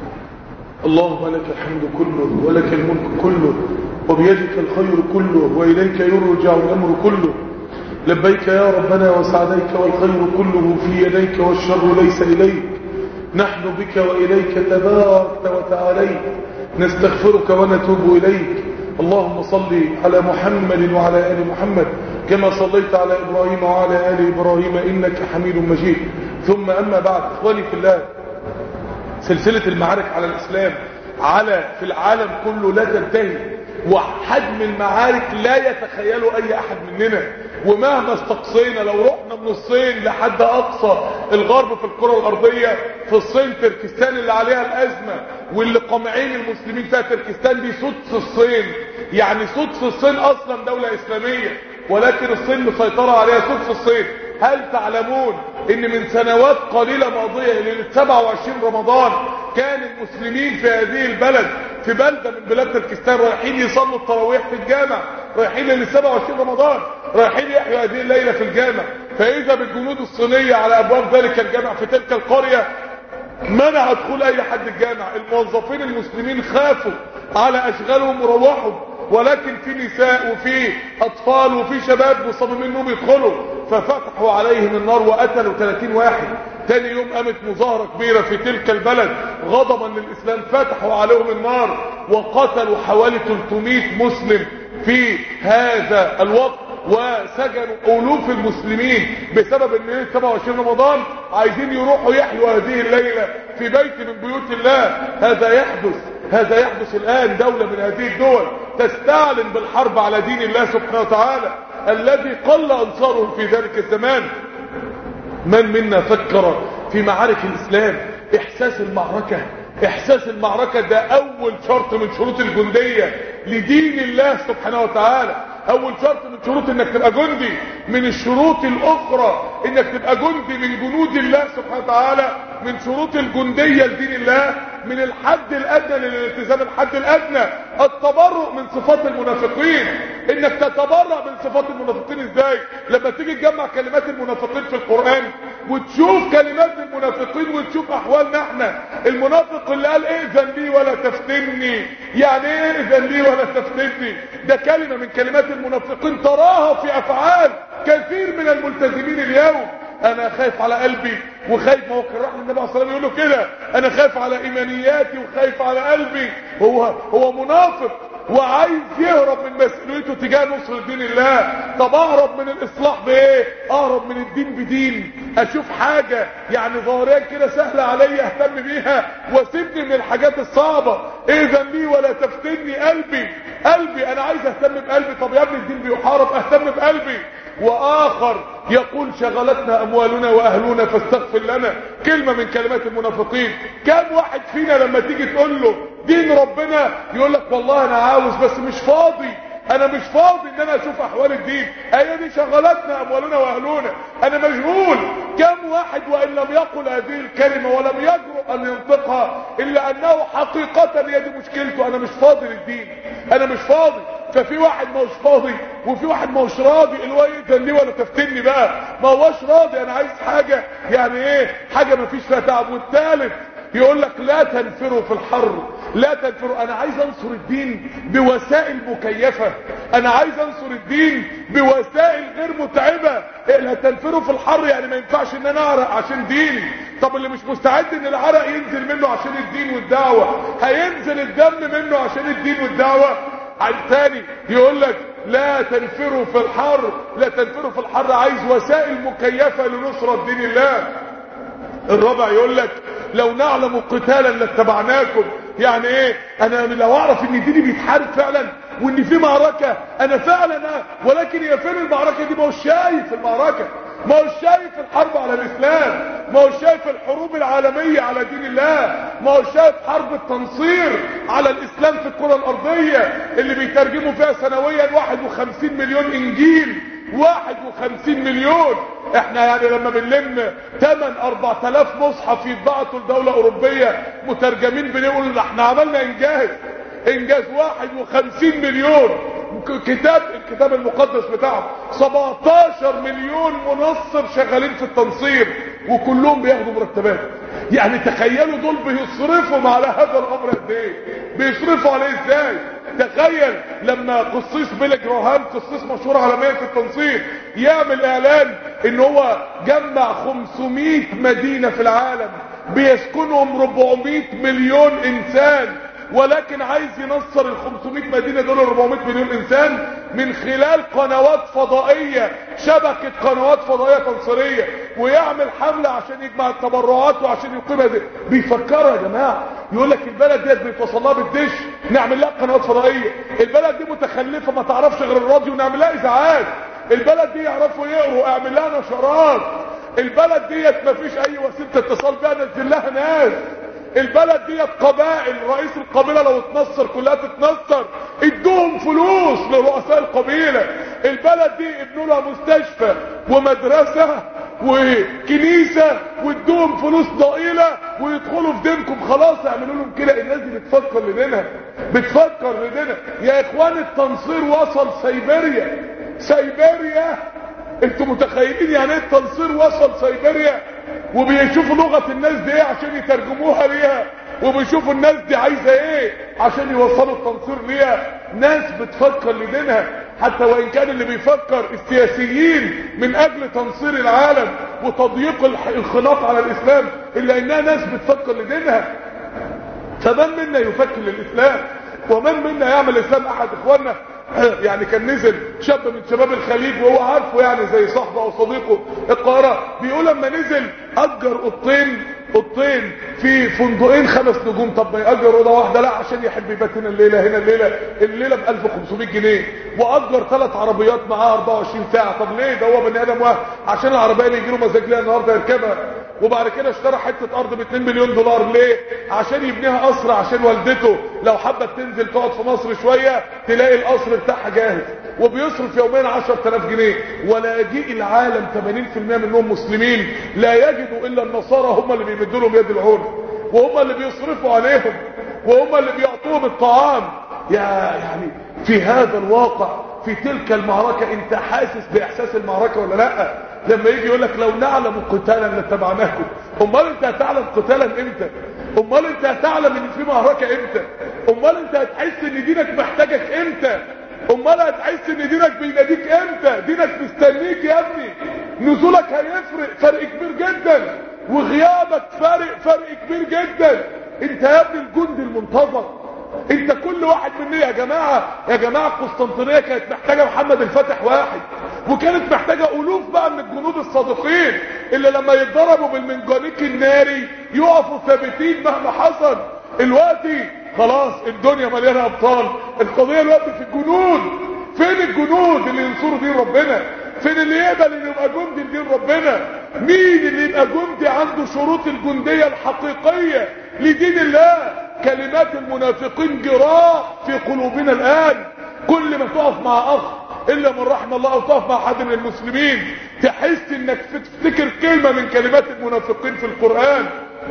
اللهم لك الحمد كله ولك الملك كله وبيدك الخير كله وإليك يرجع الأمر كله لبيك يا ربنا وسعديك والخير كله في يديك والشر ليس إليك نحن بك وإليك تباركت وتعاليت نستغفرك ونتوب إليك اللهم صل على محمد وعلى آل محمد كما صليت على إبراهيم وعلى آل إبراهيم إنك حميد مجيد ثم أما بعد إخواني في الله سلسلة المعارك على الإسلام على في العالم كله لا تنتهي وحجم المعارك لا يتخيله أي أحد مننا ومهما استقصينا لو رحنا من الصين لحد أقصى الغرب في الكرة الأرضية في الصين تركستان اللي عليها الأزمة واللي قامعين المسلمين فيها تركستان دي سدس الصين يعني سدس الصين أصلا دولة إسلامية ولكن الصين مسيطرة عليها سدس الصين هل تعلمون ان من سنوات قليلة ماضية ليلة 27 رمضان كان المسلمين في هذه البلد في بلدة من بلاد تركستان رايحين يصلوا التراويح في الجامع رايحين ليلة 27 رمضان رايحين يحيوا هذه الليلة في الجامع فاذا بالجنود الصينية على ابواب ذلك الجامع في تلك القرية منع دخول اي حد الجامع الموظفين المسلمين خافوا على اشغالهم وروحوا ولكن في نساء وفي اطفال وفي شباب مصممين انهم يدخلوا ففتحوا عليهم النار وقتلوا 30 واحد تاني يوم قامت مظاهرة كبيرة في تلك البلد غضبا للاسلام فتحوا عليهم النار وقتلوا حوالي 300 مسلم في هذا الوقت وسجنوا الوف المسلمين بسبب ان ليله 27 رمضان عايزين يروحوا يحيوا هذه الليله في بيت من بيوت الله هذا يحدث هذا يحدث الان دوله من هذه الدول تستعلن بالحرب على دين الله سبحانه وتعالى الذي قل انصاره في ذلك الزمان من منا فكر في معارك الاسلام احساس المعركه احساس المعركة ده اول شرط من شروط الجندية لدين الله سبحانه وتعالى اول شرط من شروط انك تبقى جندي من الشروط الاخرى انك تبقى جندي من جنود الله سبحانه وتعالى من شروط الجندية لدين الله من الحد الادنى للالتزام الحد الادنى التبرؤ من صفات المنافقين انك تتبرأ من صفات المنافقين ازاي لما تيجي تجمع كلمات المنافقين في القرآن وتشوف كلمات المنافقين وتشوف احوالنا احنا المنافق اللي قال ائذن لي ولا تفتني يعني ايه ائذن لي ولا تفتني ده كلمة من كلمات المنافقين تراها في افعال كثير من الملتزمين اليوم انا خايف على قلبي وخايف ما هو كان راح للنبي عليه الصلاه والسلام يقول له كده انا خايف على ايمانياتي وخايف على قلبي هو هو منافق وعايز يهرب من مسؤوليته تجاه نصر دين الله طب اهرب من الاصلاح بايه اهرب من الدين بدين اشوف حاجة يعني ظاهريا كده سهلة عليا اهتم بيها واسيبني من الحاجات الصعبة اذا لي ولا تفتني قلبي قلبي انا عايز اهتم بقلبي طب يا ابني الدين بيحارب اهتم بقلبي واخر يقول شغلتنا اموالنا واهلنا فاستغفر لنا كلمة من كلمات المنافقين كم واحد فينا لما تيجي تقول له دين ربنا يقول لك والله انا عاوز بس مش فاضي انا مش فاضي ان انا اشوف احوال الدين هي دي شغلتنا اموالنا واهلنا انا مشغول كم واحد وان لم يقل هذه الكلمة ولم يجرؤ ان ينطقها الا انه حقيقة هي دي مشكلته انا مش فاضي للدين انا مش فاضي ففي واحد ما هوش فاضي وفي واحد ما هوش راضي اللي هو يأذن لي ولا تفتني بقى ما هوش راضي انا عايز حاجة يعني ايه حاجة ما فيش فيها تعب والثالث يقول لك لا تنفروا في الحر لا تنفروا انا عايز انصر الدين بوسائل مكيفة انا عايز انصر الدين بوسائل غير متعبة لا تنفروا في الحر يعني ما ينفعش ان انا اعرق عشان ديني طب اللي مش مستعد ان العرق ينزل منه عشان الدين والدعوة هينزل الدم منه عشان الدين والدعوة عن تاني يقول لك لا تنفروا في الحر لا تنفروا في الحر عايز وسائل مكيفة لنصرة دين الله الرابع يقول لك لو نعلم قتالا لاتبعناكم يعني ايه انا لو اعرف ان ديني بيتحارب فعلا وان في معركة انا فعلا أنا ولكن هي فين المعركة دي ما هو شايف المعركة ما هو شايف الحرب على الاسلام ما هو شايف الحروب العالمية على دين الله ما هو شايف حرب التنصير على الاسلام في الكرة الارضية اللي بيترجموا فيها سنويا 51 مليون انجيل 51 مليون احنا يعني لما بنلم 8 4000 مصحف يتبعتوا لدولة اوروبية مترجمين بنقول احنا عملنا انجاز انجاز 51 مليون كتاب الكتاب المقدس بتاعه 17 مليون منصر شغالين في التنصير وكلهم بياخدوا مرتبات يعني تخيلوا دول بيصرفوا على هذا الامر قد ايه بيصرفوا عليه ازاي تخيل لما قصيص بيل جراهام قصيص مشهور عالميا في التنصير يعمل اعلان ان هو جمع 500 مدينة في العالم بيسكنهم 400 مليون انسان ولكن عايز ينصر ال 500 مدينة دول 400 مليون انسان من خلال قنوات فضائية شبكة قنوات فضائية تنصيرية ويعمل حملة عشان يجمع التبرعات وعشان يقيمها دي بيفكروا يا جماعة يقول لك البلد ديت بيتوصل لها بالدش نعمل لها قنوات فضائية البلد دي متخلفة ما تعرفش غير الراديو نعمل لها اذاعات البلد دي يعرفوا يقروا اعمل لها نشرات البلد ديت ما فيش اي وسيله اتصال بيها نزل لها ناس البلد ديت قبائل رئيس القبيلة لو اتنصر كلها تتنصر ادوهم فلوس لرؤساء القبيلة البلد دي ابنوا لها مستشفى ومدرسة وكنيسة وادوهم فلوس ضئيلة ويدخلوا في دينكم خلاص اعملوا لهم كده الناس دي بتفكر لدينها بتفكر لدينها يا اخوان التنصير وصل سيبيريا سيبيريا انتوا متخيلين يعني ايه التنصير وصل سيبيريا وبيشوفوا لغة الناس دي ايه عشان يترجموها ليها وبيشوفوا الناس دي عايزة ايه عشان يوصلوا التنصير ليها ناس بتفكر لدينها حتى وان كان اللي بيفكر السياسيين من اجل تنصير العالم وتضييق الخلاف على الاسلام الا انها ناس بتفكر لدينها فمن منا يفكر للاسلام ومن منا يعمل الاسلام احد اخواننا يعني كان نزل شاب من شباب الخليج وهو عارفه يعني زي صاحبه او صديقه القاهره بيقول لما نزل اجر اوضتين اوضتين في فندقين خمس نجوم طب ما ياجر اوضه واحده لا عشان يحب يبات هنا الليله هنا الليله الليله ب 1500 جنيه واجر ثلاث عربيات معاه 24 ساعه طب ليه ده هو بني ادم واحد عشان العربيه اللي يجي له مزاج ليها النهارده يركبها وبعد كده اشترى حته ارض ب 2 مليون دولار ليه عشان يبنيها قصر عشان والدته لو حبت تنزل تقعد في مصر شويه تلاقي القصر بتاعها جاهز وبيصرف يوميا 10000 جنيه ولا يجيء العالم 80% منهم مسلمين لا يجدوا الا النصارى هم اللي بيمدوا لهم يد العون وهم اللي بيصرفوا عليهم وهم اللي بيعطوهم الطعام يا يعني في هذا الواقع في تلك المعركة انت حاسس باحساس المعركة ولا لا لما يجي يقول لك لو نعلم قتالا لاتبعناكم امال انت هتعلم قتالا امتى امال انت هتعلم ان في معركة امتى امال انت هتحس ان دينك محتاجك امتى امال هتحس ان دينك بيناديك امتى دينك مستنيك يا ابني نزولك هيفرق فرق كبير جدا وغيابك فارق فرق كبير جدا انت يا ابني الجند المنتظر انت كل واحد مني يا جماعة يا جماعة قسطنطينية كانت محتاجة محمد الفاتح واحد وكانت محتاجة الوف بقى من الجنود الصادقين اللي لما يتضربوا بالمنجنيق الناري يقفوا ثابتين مهما حصل الوقتي خلاص الدنيا مليانة ابطال القضية الوقت في الجنود فين الجنود اللي ينصروا دين ربنا فين اللي يقبل انه يبقى جندي لدين ربنا مين اللي يبقى جندي عنده شروط الجندية الحقيقية لدين الله كلمات المنافقين جراء في قلوبنا الآن كل ما تقف مع أخ إلا من رحم الله أو تقف مع حد من المسلمين تحس إنك تفتكر كلمة من كلمات المنافقين في القرآن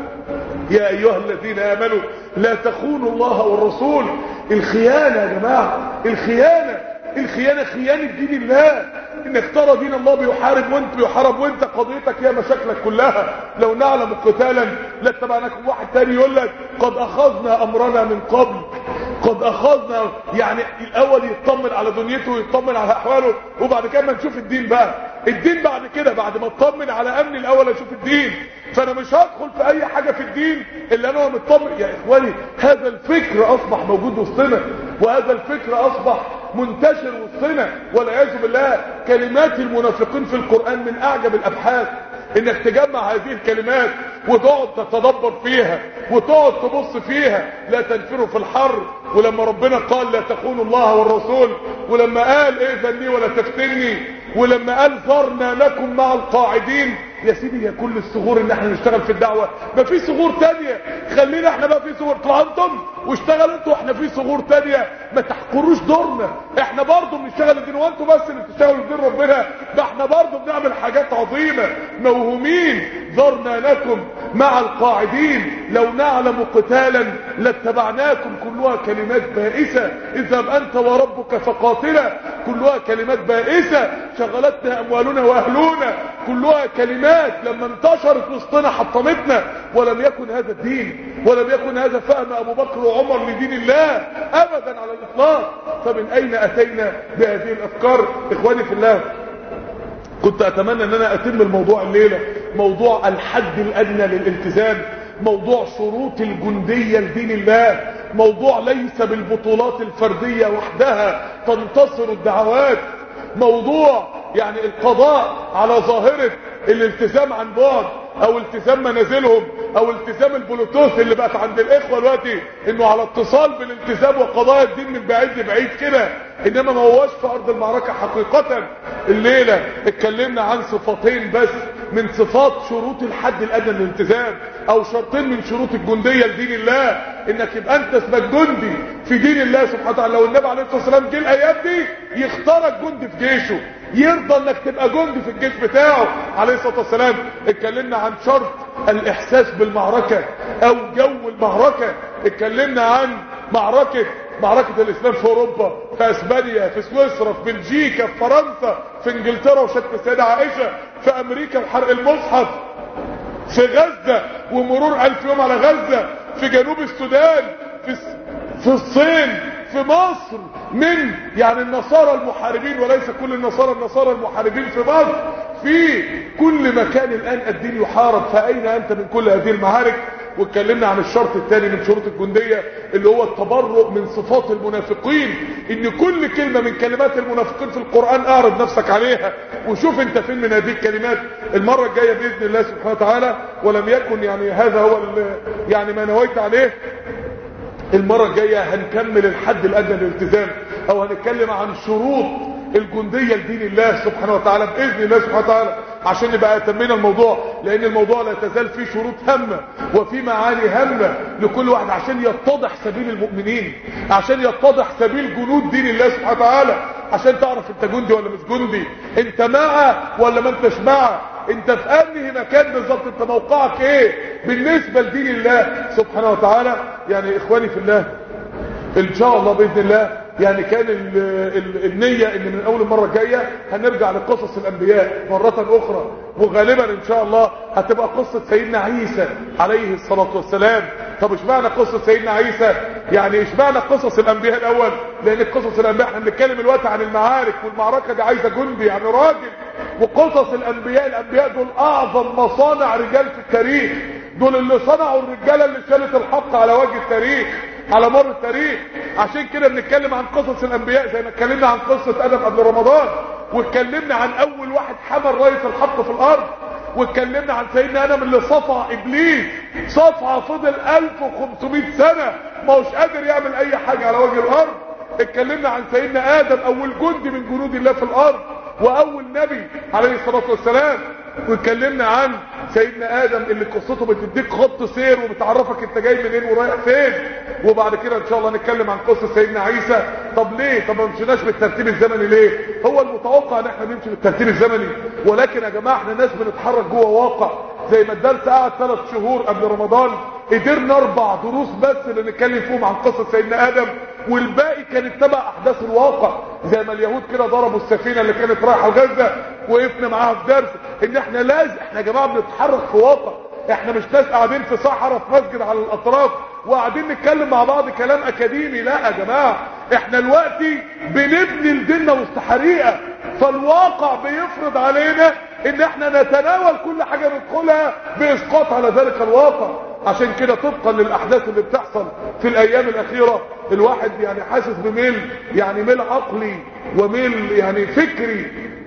يا أيها الذين آمنوا لا تخونوا الله والرسول الخيانة يا جماعة الخيانة الخيانة خيانة دين الله انك ترى دين الله بيحارب وانت بيحارب وانت قضيتك هي مشاكلك كلها لو نعلم قتالا لاتبعناكم واحد تاني يقول لك قد اخذنا امرنا من قبل قد اخذنا يعني الاول يطمن على دنيته ويطمن على احواله وبعد كده ما نشوف الدين بقى الدين بعد كده بعد ما اطمن على امني الاول اشوف الدين فانا مش هدخل في اي حاجة في الدين الا انا مطمن يا اخواني هذا الفكر اصبح موجود وسطنا وهذا الفكر اصبح منتشر وسطنا والعياذ بالله كلمات المنافقين في القرآن من اعجب الابحاث انك تجمع هذه الكلمات وتقعد تتدبر فيها وتقعد تبص فيها لا تنفروا في الحر ولما ربنا قال لا تخونوا الله والرسول ولما قال ائذن لي ولا تفتني ولما قال ذرنا لكم مع القاعدين يا سيدي يا كل الثغور ان احنا نشتغل في الدعوة ما في ثغور تانية خلينا احنا بقى في ثغور طلعوا انتم واشتغلوا انتوا احنا في ثغور تانية ما تحقروش دورنا احنا برضو بنشتغل الدين وانتوا بس اللي بتشتغلوا الدين ربنا ده احنا برضو بنعمل حاجات عظيمة موهومين ذرنا لكم مع القاعدين لو نعلم قتالا لاتبعناكم كلها كلمات بائسة اذهب انت وربك فقاتلا كلها كلمات بائسة شغلتنا اموالنا واهلنا كلها كلمات لما انتشرت وسطنا حطمتنا ولم يكن هذا الدين ولم يكن هذا فهم ابو بكر وعمر لدين الله ابدا على الاطلاق فمن اين اتينا بهذه الافكار اخواني في الله كنت اتمنى ان انا اتم الموضوع الليلة موضوع الحد الادنى للالتزام موضوع شروط الجندية لدين الله موضوع ليس بالبطولات الفردية وحدها تنتصر الدعوات موضوع يعني القضاء على ظاهرة الالتزام عن بعد او التزام منازلهم او التزام البلوتوث اللي بقت عند الاخوة دلوقتي انه على اتصال بالالتزام وقضايا الدين من بعيد لبعيد كده انما ما هوش في ارض المعركة حقيقة الليلة اتكلمنا عن صفتين بس من صفات شروط الحد الادنى للالتزام او شرطين من شروط الجندية لدين الله انك يبقى انت اسمك جندي في دين الله سبحانه وتعالى لو النبي عليه الصلاة والسلام جه الايام دي يختارك جندي في جيشه يرضى انك تبقى جندي في الجيش بتاعه عليه الصلاة والسلام اتكلمنا عن شرط الاحساس بالمعركة او جو المعركة اتكلمنا عن معركة معركة الاسلام في اوروبا في اسبانيا في سويسرا في بلجيكا في فرنسا في انجلترا وشتم السيدة عائشة في امريكا وحرق المصحف في غزة ومرور الف يوم على غزة في جنوب السودان في, في الصين في مصر من يعني النصارى المحاربين وليس كل النصارى النصارى المحاربين في مصر في كل مكان الان الدين يحارب فاين انت من كل هذه المعارك واتكلمنا عن الشرط الثاني من شروط الجندية اللي هو التبرؤ من صفات المنافقين ان كل كلمة من كلمات المنافقين في القرآن اعرض نفسك عليها وشوف انت فين من هذه الكلمات المرة الجاية بإذن الله سبحانه وتعالى ولم يكن يعني هذا هو يعني ما نويت عليه المرة الجاية هنكمل الحد الادنى للالتزام او هنتكلم عن شروط الجندية لدين الله سبحانه وتعالى بإذن الله سبحانه وتعالى عشان نبقى اتمينا الموضوع لان الموضوع لا تزال فيه شروط هامة وفي معاني هامة لكل واحد عشان يتضح سبيل المؤمنين عشان يتضح سبيل جنود دين الله سبحانه وتعالى عشان تعرف انت جندي ولا مش جندي انت مع ولا ما انتش مع انت في انهي مكان بالظبط انت موقعك ايه بالنسبة لدين الله سبحانه وتعالى يعني اخواني في الله ان شاء الله باذن الله يعني كان ال ال النية ان من اول المرة الجاية هنرجع لقصص الانبياء مرة اخرى وغالبا ان شاء الله هتبقى قصة سيدنا عيسى عليه الصلاة والسلام طب اشمعنى قصة سيدنا عيسى يعني اشمعنى قصص الانبياء الاول لان قصص الانبياء احنا بنتكلم الوقت عن المعارك والمعركة دي عايزة جندي يعني راجل وقصص الانبياء الانبياء دول اعظم مصانع رجال في التاريخ دول اللي صنعوا الرجالة اللي شالت الحق على وجه التاريخ على مر التاريخ عشان كده بنتكلم عن قصص الانبياء زي ما اتكلمنا عن قصة ادم قبل رمضان واتكلمنا عن اول واحد حمل راية الحق في الارض واتكلمنا عن سيدنا ادم اللي صفع ابليس صفع فضل 1500 سنة ما هوش قادر يعمل اي حاجة على وجه الارض اتكلمنا عن سيدنا ادم اول جندي من جنود الله في الارض واول نبي عليه الصلاة والسلام واتكلمنا عن سيدنا ادم اللي قصته بتديك خط سير وبتعرفك انت جاي منين ورايح فين وبعد كده ان شاء الله نتكلم عن قصه سيدنا عيسى طب ليه طب ما مشيناش بالترتيب الزمني ليه هو المتوقع ان احنا نمشي بالترتيب الزمني ولكن يا جماعه احنا ناس بنتحرك جوه واقع زي ما الدرس قعد ثلاث شهور قبل رمضان قدرنا اربع دروس بس اللي نتكلم فيهم عن قصه سيدنا ادم والباقي كانت تبع احداث الواقع زي ما اليهود كده ضربوا السفينه اللي كانت رايحه غزه وقفنا معاها في درس ان احنا لازم احنا يا جماعه بنتحرك في واقع احنا مش ناس قاعدين في صحراء في مسجد على الاطراف وقاعدين نتكلم مع بعض كلام اكاديمي لا يا جماعه احنا دلوقتي بنبني لديننا وسط حريقه فالواقع بيفرض علينا ان احنا نتناول كل حاجه ندخلها باسقاط على ذلك الواقع عشان كده طبقا للاحداث اللي بتحصل في الايام الاخيرة الواحد يعني حاسس بميل يعني ميل عقلي وميل يعني فكري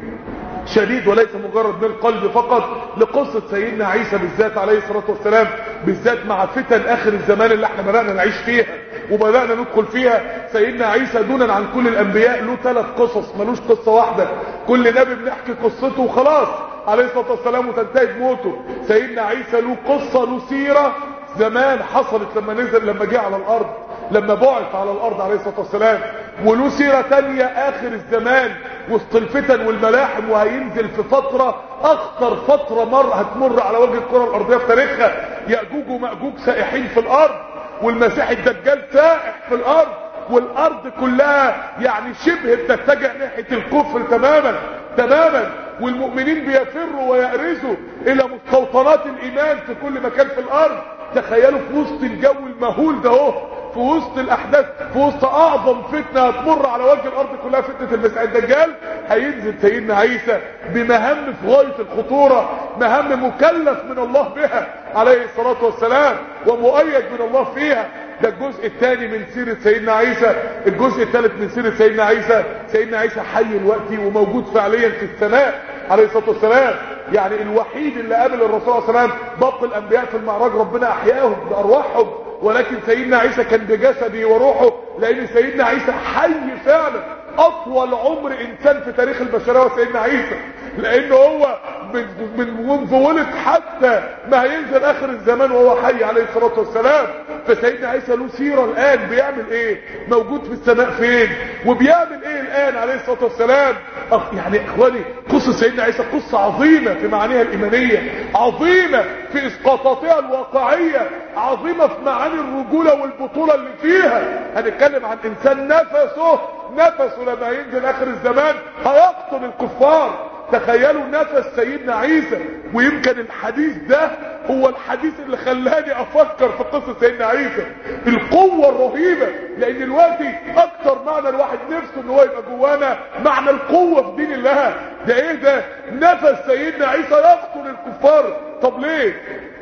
شديد وليس مجرد من القلب فقط لقصة سيدنا عيسى بالذات عليه الصلاة والسلام بالذات مع فتن اخر الزمان اللي احنا بدأنا نعيش فيها وبدأنا ندخل فيها سيدنا عيسى دونا عن كل الانبياء له ثلاث قصص ملوش قصة واحدة كل نبي بنحكي قصته وخلاص عليه الصلاة والسلام وتنتهي بموته سيدنا عيسى له قصة له سيرة زمان حصلت لما نزل لما جه على الارض لما بعث على الارض عليه الصلاة والسلام وله سيرة تانية اخر الزمان وسط الفتن والملاحم وهينزل في فترة اخطر فترة مر هتمر على وجه الكرة الارضية في تاريخها يأجوج ومأجوج سائحين في الارض والمسيح الدجال سائح في الارض والارض كلها يعني شبه بتتجه ناحية الكفر تماما تماما والمؤمنين بيفروا ويأرزوا الى مستوطنات الايمان في كل مكان في الارض تخيلوا في وسط الجو المهول ده اهو في وسط الاحداث في وسط اعظم فتنة هتمر على وجه الارض كلها فتنة المسيح الدجال هينزل سيدنا عيسى بمهام في غاية الخطورة مهام مكلف من الله بها عليه الصلاة والسلام ومؤيد من الله فيها ده الجزء الثاني من سيرة سيدنا عيسى الجزء الثالث من سيرة سيدنا عيسى سيدنا عيسى حي الوقت وموجود فعليا في السماء عليه الصلاة والسلام يعني الوحيد اللي قابل الرسول صلى الله عليه وسلم باقي الانبياء في المعراج ربنا احياهم بارواحهم ولكن سيدنا عيسى كان بجسده وروحه لان سيدنا عيسى حي فعلا اطول عمر انسان في تاريخ البشريه هو سيدنا عيسى لان هو من من منذ ولد حتى ما هينزل اخر الزمان وهو حي عليه الصلاه والسلام فسيدنا عيسى له سيره الان بيعمل ايه موجود في السماء فين وبيعمل ايه الان عليه الصلاه والسلام أخ يعني اخواني قصه سيدنا عيسى قصه عظيمه في معانيها الايمانيه عظيمه في اسقاطاتها الواقعيه عظيمه في معاني الرجوله والبطوله اللي فيها هنتكلم عن انسان نفسه نفسه لما ينزل اخر الزمان هيقتل الكفار تخيلوا نفس سيدنا عيسى ويمكن الحديث ده هو الحديث اللي خلاني افكر في قصة سيدنا عيسى القوة الرهيبة لان دلوقتي اكتر معنى الواحد نفسه ان هو يبقى جوانا معنى القوة في دين الله ده ايه ده نفس سيدنا عيسى يقتل الكفار طب ليه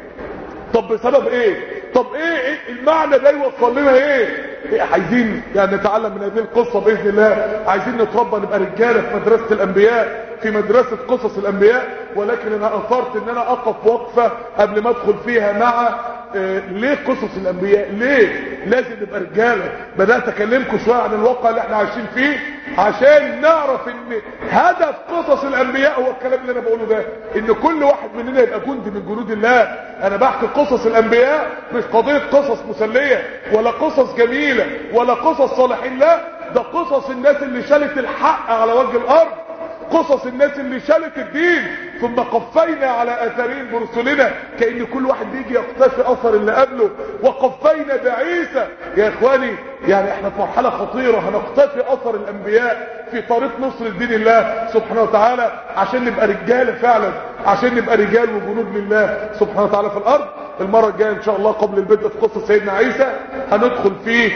طب بسبب ايه طب ايه, إيه المعنى ده يوصل لنا ايه إيه عايزين يعني نتعلم من هذه القصة باذن الله عايزين نتربى نبقى رجاله في مدرسة الانبياء في مدرسة قصص الانبياء ولكن انا اثرت ان انا اقف وقفة قبل ما ادخل فيها مع آه ليه قصص الانبياء ليه لازم نبقى رجاله بدات اكلمكم شويه عن الواقع اللي احنا عايشين فيه عشان نعرف ان هدف قصص الانبياء هو الكلام اللي انا بقوله ده ان كل واحد مننا يبقى جندي من جنود الله انا بحكي قصص الانبياء مش قضيه قصص مسليه ولا قصص جميله ولا قصص صالحين لا ده قصص الناس اللي شالت الحق على وجه الارض قصص الناس اللي شالت الدين ثم قفينا على اثارين برسلنا كأن كل واحد بيجي يقتفي اثر اللي قبله وقفينا بعيسى يا اخواني يعني احنا في مرحلة خطيرة هنقتفي اثر الانبياء في طريق نصر الدين الله سبحانه وتعالى عشان نبقى رجالة فعلا عشان نبقى رجال وجنود لله سبحانه وتعالى في الارض المرة الجاية ان شاء الله قبل البدء في قصة سيدنا عيسى هندخل فيه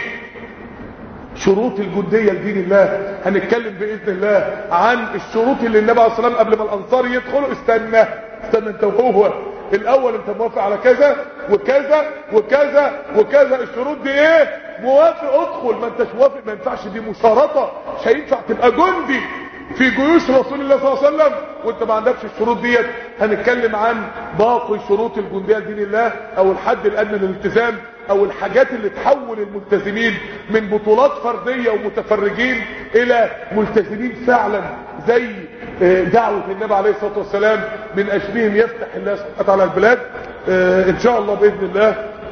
شروط الجندية لدين الله هنتكلم بإذن الله عن الشروط اللي النبي عليه الصلاة والسلام قبل ما الأنصار يدخلوا استنى استنى انت وهو الأول انت موافق على كذا وكذا وكذا وكذا الشروط دي ايه موافق ادخل ما انتش موافق ما ينفعش دي مشارطة مش هينفع تبقى جندي في جيوش رسول الله صلى الله عليه وسلم وانت ما عندكش الشروط ديت هنتكلم عن باقي شروط الجندية لدين الله او الحد الادنى للالتزام او الحاجات اللي تحول الملتزمين من بطولات فردية ومتفرجين الى ملتزمين فعلا زي دعوة النبي عليه الصلاة والسلام من اشبيهم يفتح الله سبحانه وتعالى البلاد ان شاء الله باذن الله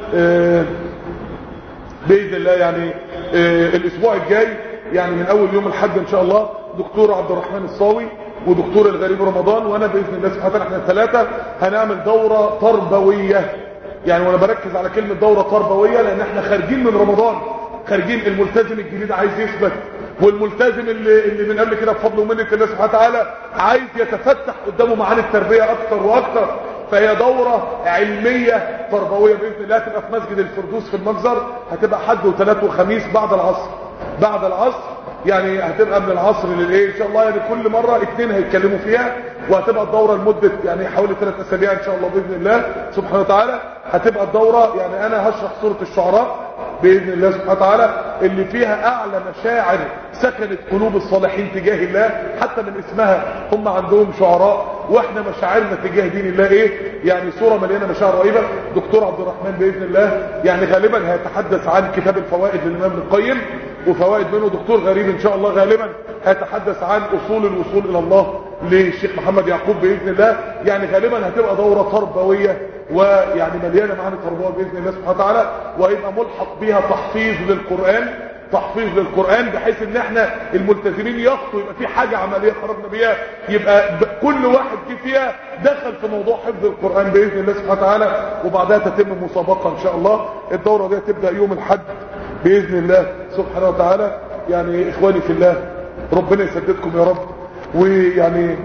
باذن الله يعني الاسبوع الجاي يعني من اول يوم الحد ان شاء الله دكتور عبد الرحمن الصاوي ودكتور الغريب رمضان وانا باذن الله سبحانه وتعالى احنا الثلاثه هنعمل دوره تربويه يعني وانا بركز على كلمه دوره تربويه لان احنا خارجين من رمضان خارجين الملتزم الجديد عايز يثبت والملتزم اللي, اللي من قبل كده بفضل ومنه الله سبحانه وتعالى عايز يتفتح قدامه معاني التربيه اكتر واكتر فهي دورة علمية تربوية بإذن الله تبقى في مسجد الفردوس في المجزر هتبقى حد وثلاث وخميس بعد العصر بعد العصر يعني هتبقى من العصر للايه ان شاء الله يعني كل مرة اتنين هيتكلموا فيها وهتبقى الدورة لمدة يعني حوالي ثلاث اسابيع ان شاء الله باذن الله سبحانه وتعالى هتبقى الدورة يعني انا هشرح سورة الشعراء بإذن الله سبحانه وتعالى اللي فيها اعلى مشاعر سكنت قلوب الصالحين تجاه الله حتى من اسمها هم عندهم شعراء واحنا مشاعرنا تجاه دين الله ايه يعني صورة مليانة مشاعر رهيبة دكتور عبد الرحمن بإذن الله يعني غالبا هيتحدث عن كتاب الفوائد للإمام ابن القيم وفوائد منه دكتور غريب ان شاء الله غالبا هيتحدث عن اصول الوصول الى الله للشيخ محمد يعقوب باذن الله يعني غالبا هتبقى دوره تربويه ويعني مليانه معاني تربويه باذن الله سبحانه وتعالى وهيبقى ملحق بيها تحفيظ للقران تحفيظ للقران بحيث ان احنا الملتزمين يخطوا يبقى في حاجه عمليه خرجنا بيها يبقى كل واحد جه فيها دخل في موضوع حفظ القران باذن الله سبحانه وتعالى وبعدها تتم مسابقه ان شاء الله الدوره دي هتبدا يوم الاحد باذن الله سبحانه وتعالى يعني اخواني في الله ربنا يسددكم يا رب ويعني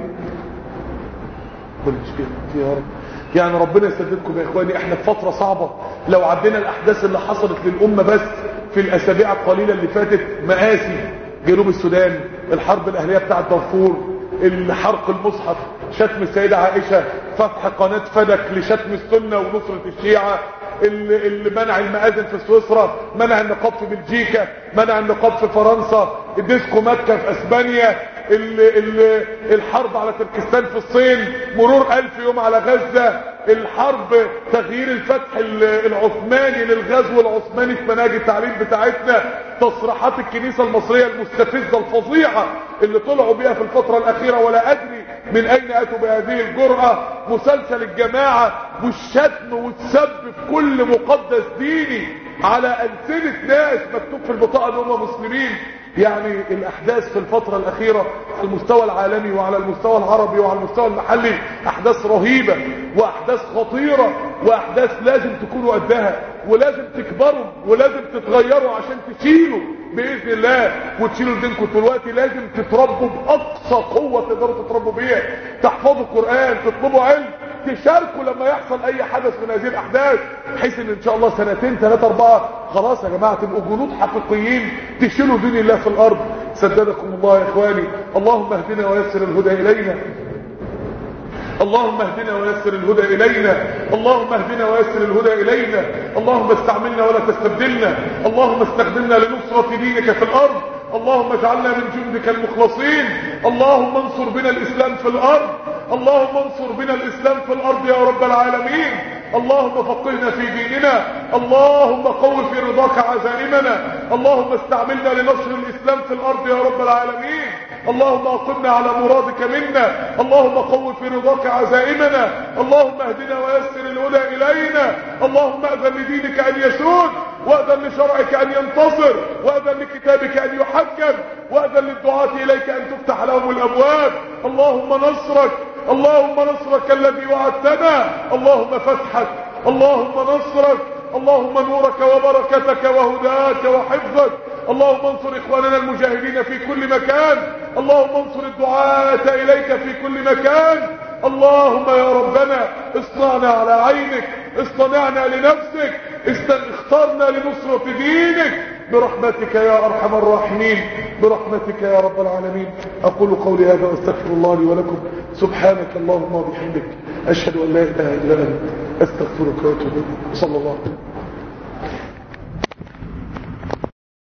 يا رب يعني ربنا يسددكم يا اخواني احنا في فتره صعبه لو عدينا الاحداث اللي حصلت للامه بس في الاسابيع القليله اللي فاتت مآسي جنوب السودان الحرب الاهليه بتاعه دارفور الحرق المصحف شتم السيدة عائشة فتح قناة فدك لشتم السنة ونصرة الشيعة اللي منع المآذن في سويسرا منع النقاب في بلجيكا منع النقاب في فرنسا الديسكو مكة في اسبانيا ال ال الحرب على تركستان في الصين مرور ألف يوم على غزة الحرب تغيير الفتح العثماني للغزو العثماني في مناهج التعليم بتاعتنا تصريحات الكنيسة المصرية المستفزة الفظيعة اللي طلعوا بيها في الفترة الأخيرة ولا أدري من أين أتوا بهذه الجرأة مسلسل الجماعة والشتم والسب في كل مقدس ديني على ألسنة ناس مكتوب في البطاقة ان هم مسلمين يعني الأحداث في الفترة الأخيرة على المستوى العالمي وعلى المستوى العربي وعلى المستوى المحلي أحداث رهيبة وأحداث خطيرة وأحداث لازم تكونوا قدها ولازم تكبروا ولازم تتغيروا عشان تشيلوا بإذن الله وتشيلوا دينكم دلوقتي لازم تتربوا بأقصى قوة تقدروا تتربوا بيها تحفظوا القرآن تطلبوا علم تشاركوا لما يحصل اي حدث من هذه الاحداث بحيث ان ان شاء الله سنتين ثلاثة اربعة خلاص يا جماعة تبقوا جنود حقيقيين تشيلوا دين الله في الارض سددكم الله يا اخواني اللهم اهدنا ويسر الهدى الينا اللهم اهدنا ويسر الهدى إلينا اللهم اهدنا ويسر الهدى إلينا اللهم استعملنا ولا تستبدلنا اللهم استخدمنا لنصرة دينك في الأرض اللهم اجعلنا من جندك المخلصين اللهم انصر بنا الإسلام في الأرض اللهم انصر بنا الإسلام في الأرض يا رب العالمين اللهم فقهنا في ديننا اللهم قو في رضاك عزائمنا اللهم استعملنا لنصر الإسلام في الأرض يا رب العالمين اللهم اقمنا على مرادك منا اللهم قو في رضاك عزائمنا اللهم اهدنا ويسر الهدى إلينا اللهم اذن لدينك أن يسود واذن لشرعك أن ينتصر واذن لكتابك أن يحكم واذن للدعاة إليك أن تفتح لهم الأبواب اللهم نصرك اللهم نصرك الذي وعدتنا اللهم فتحك اللهم نصرك اللهم نورك وبركتك وهداك وحفظك اللهم انصر اخواننا المجاهدين في كل مكان اللهم انصر الدعاة اليك في كل مكان اللهم يا ربنا اصنعنا على عينك اصطنعنا لنفسك اخترنا لنصرة دينك برحمتك يا ارحم الراحمين برحمتك يا رب العالمين اقول قولي هذا واستغفر الله لي ولكم سبحانك اللهم وبحمدك اشهد ان لا اله الا انت استغفرك واتوب اليك صلى الله عليه وسلم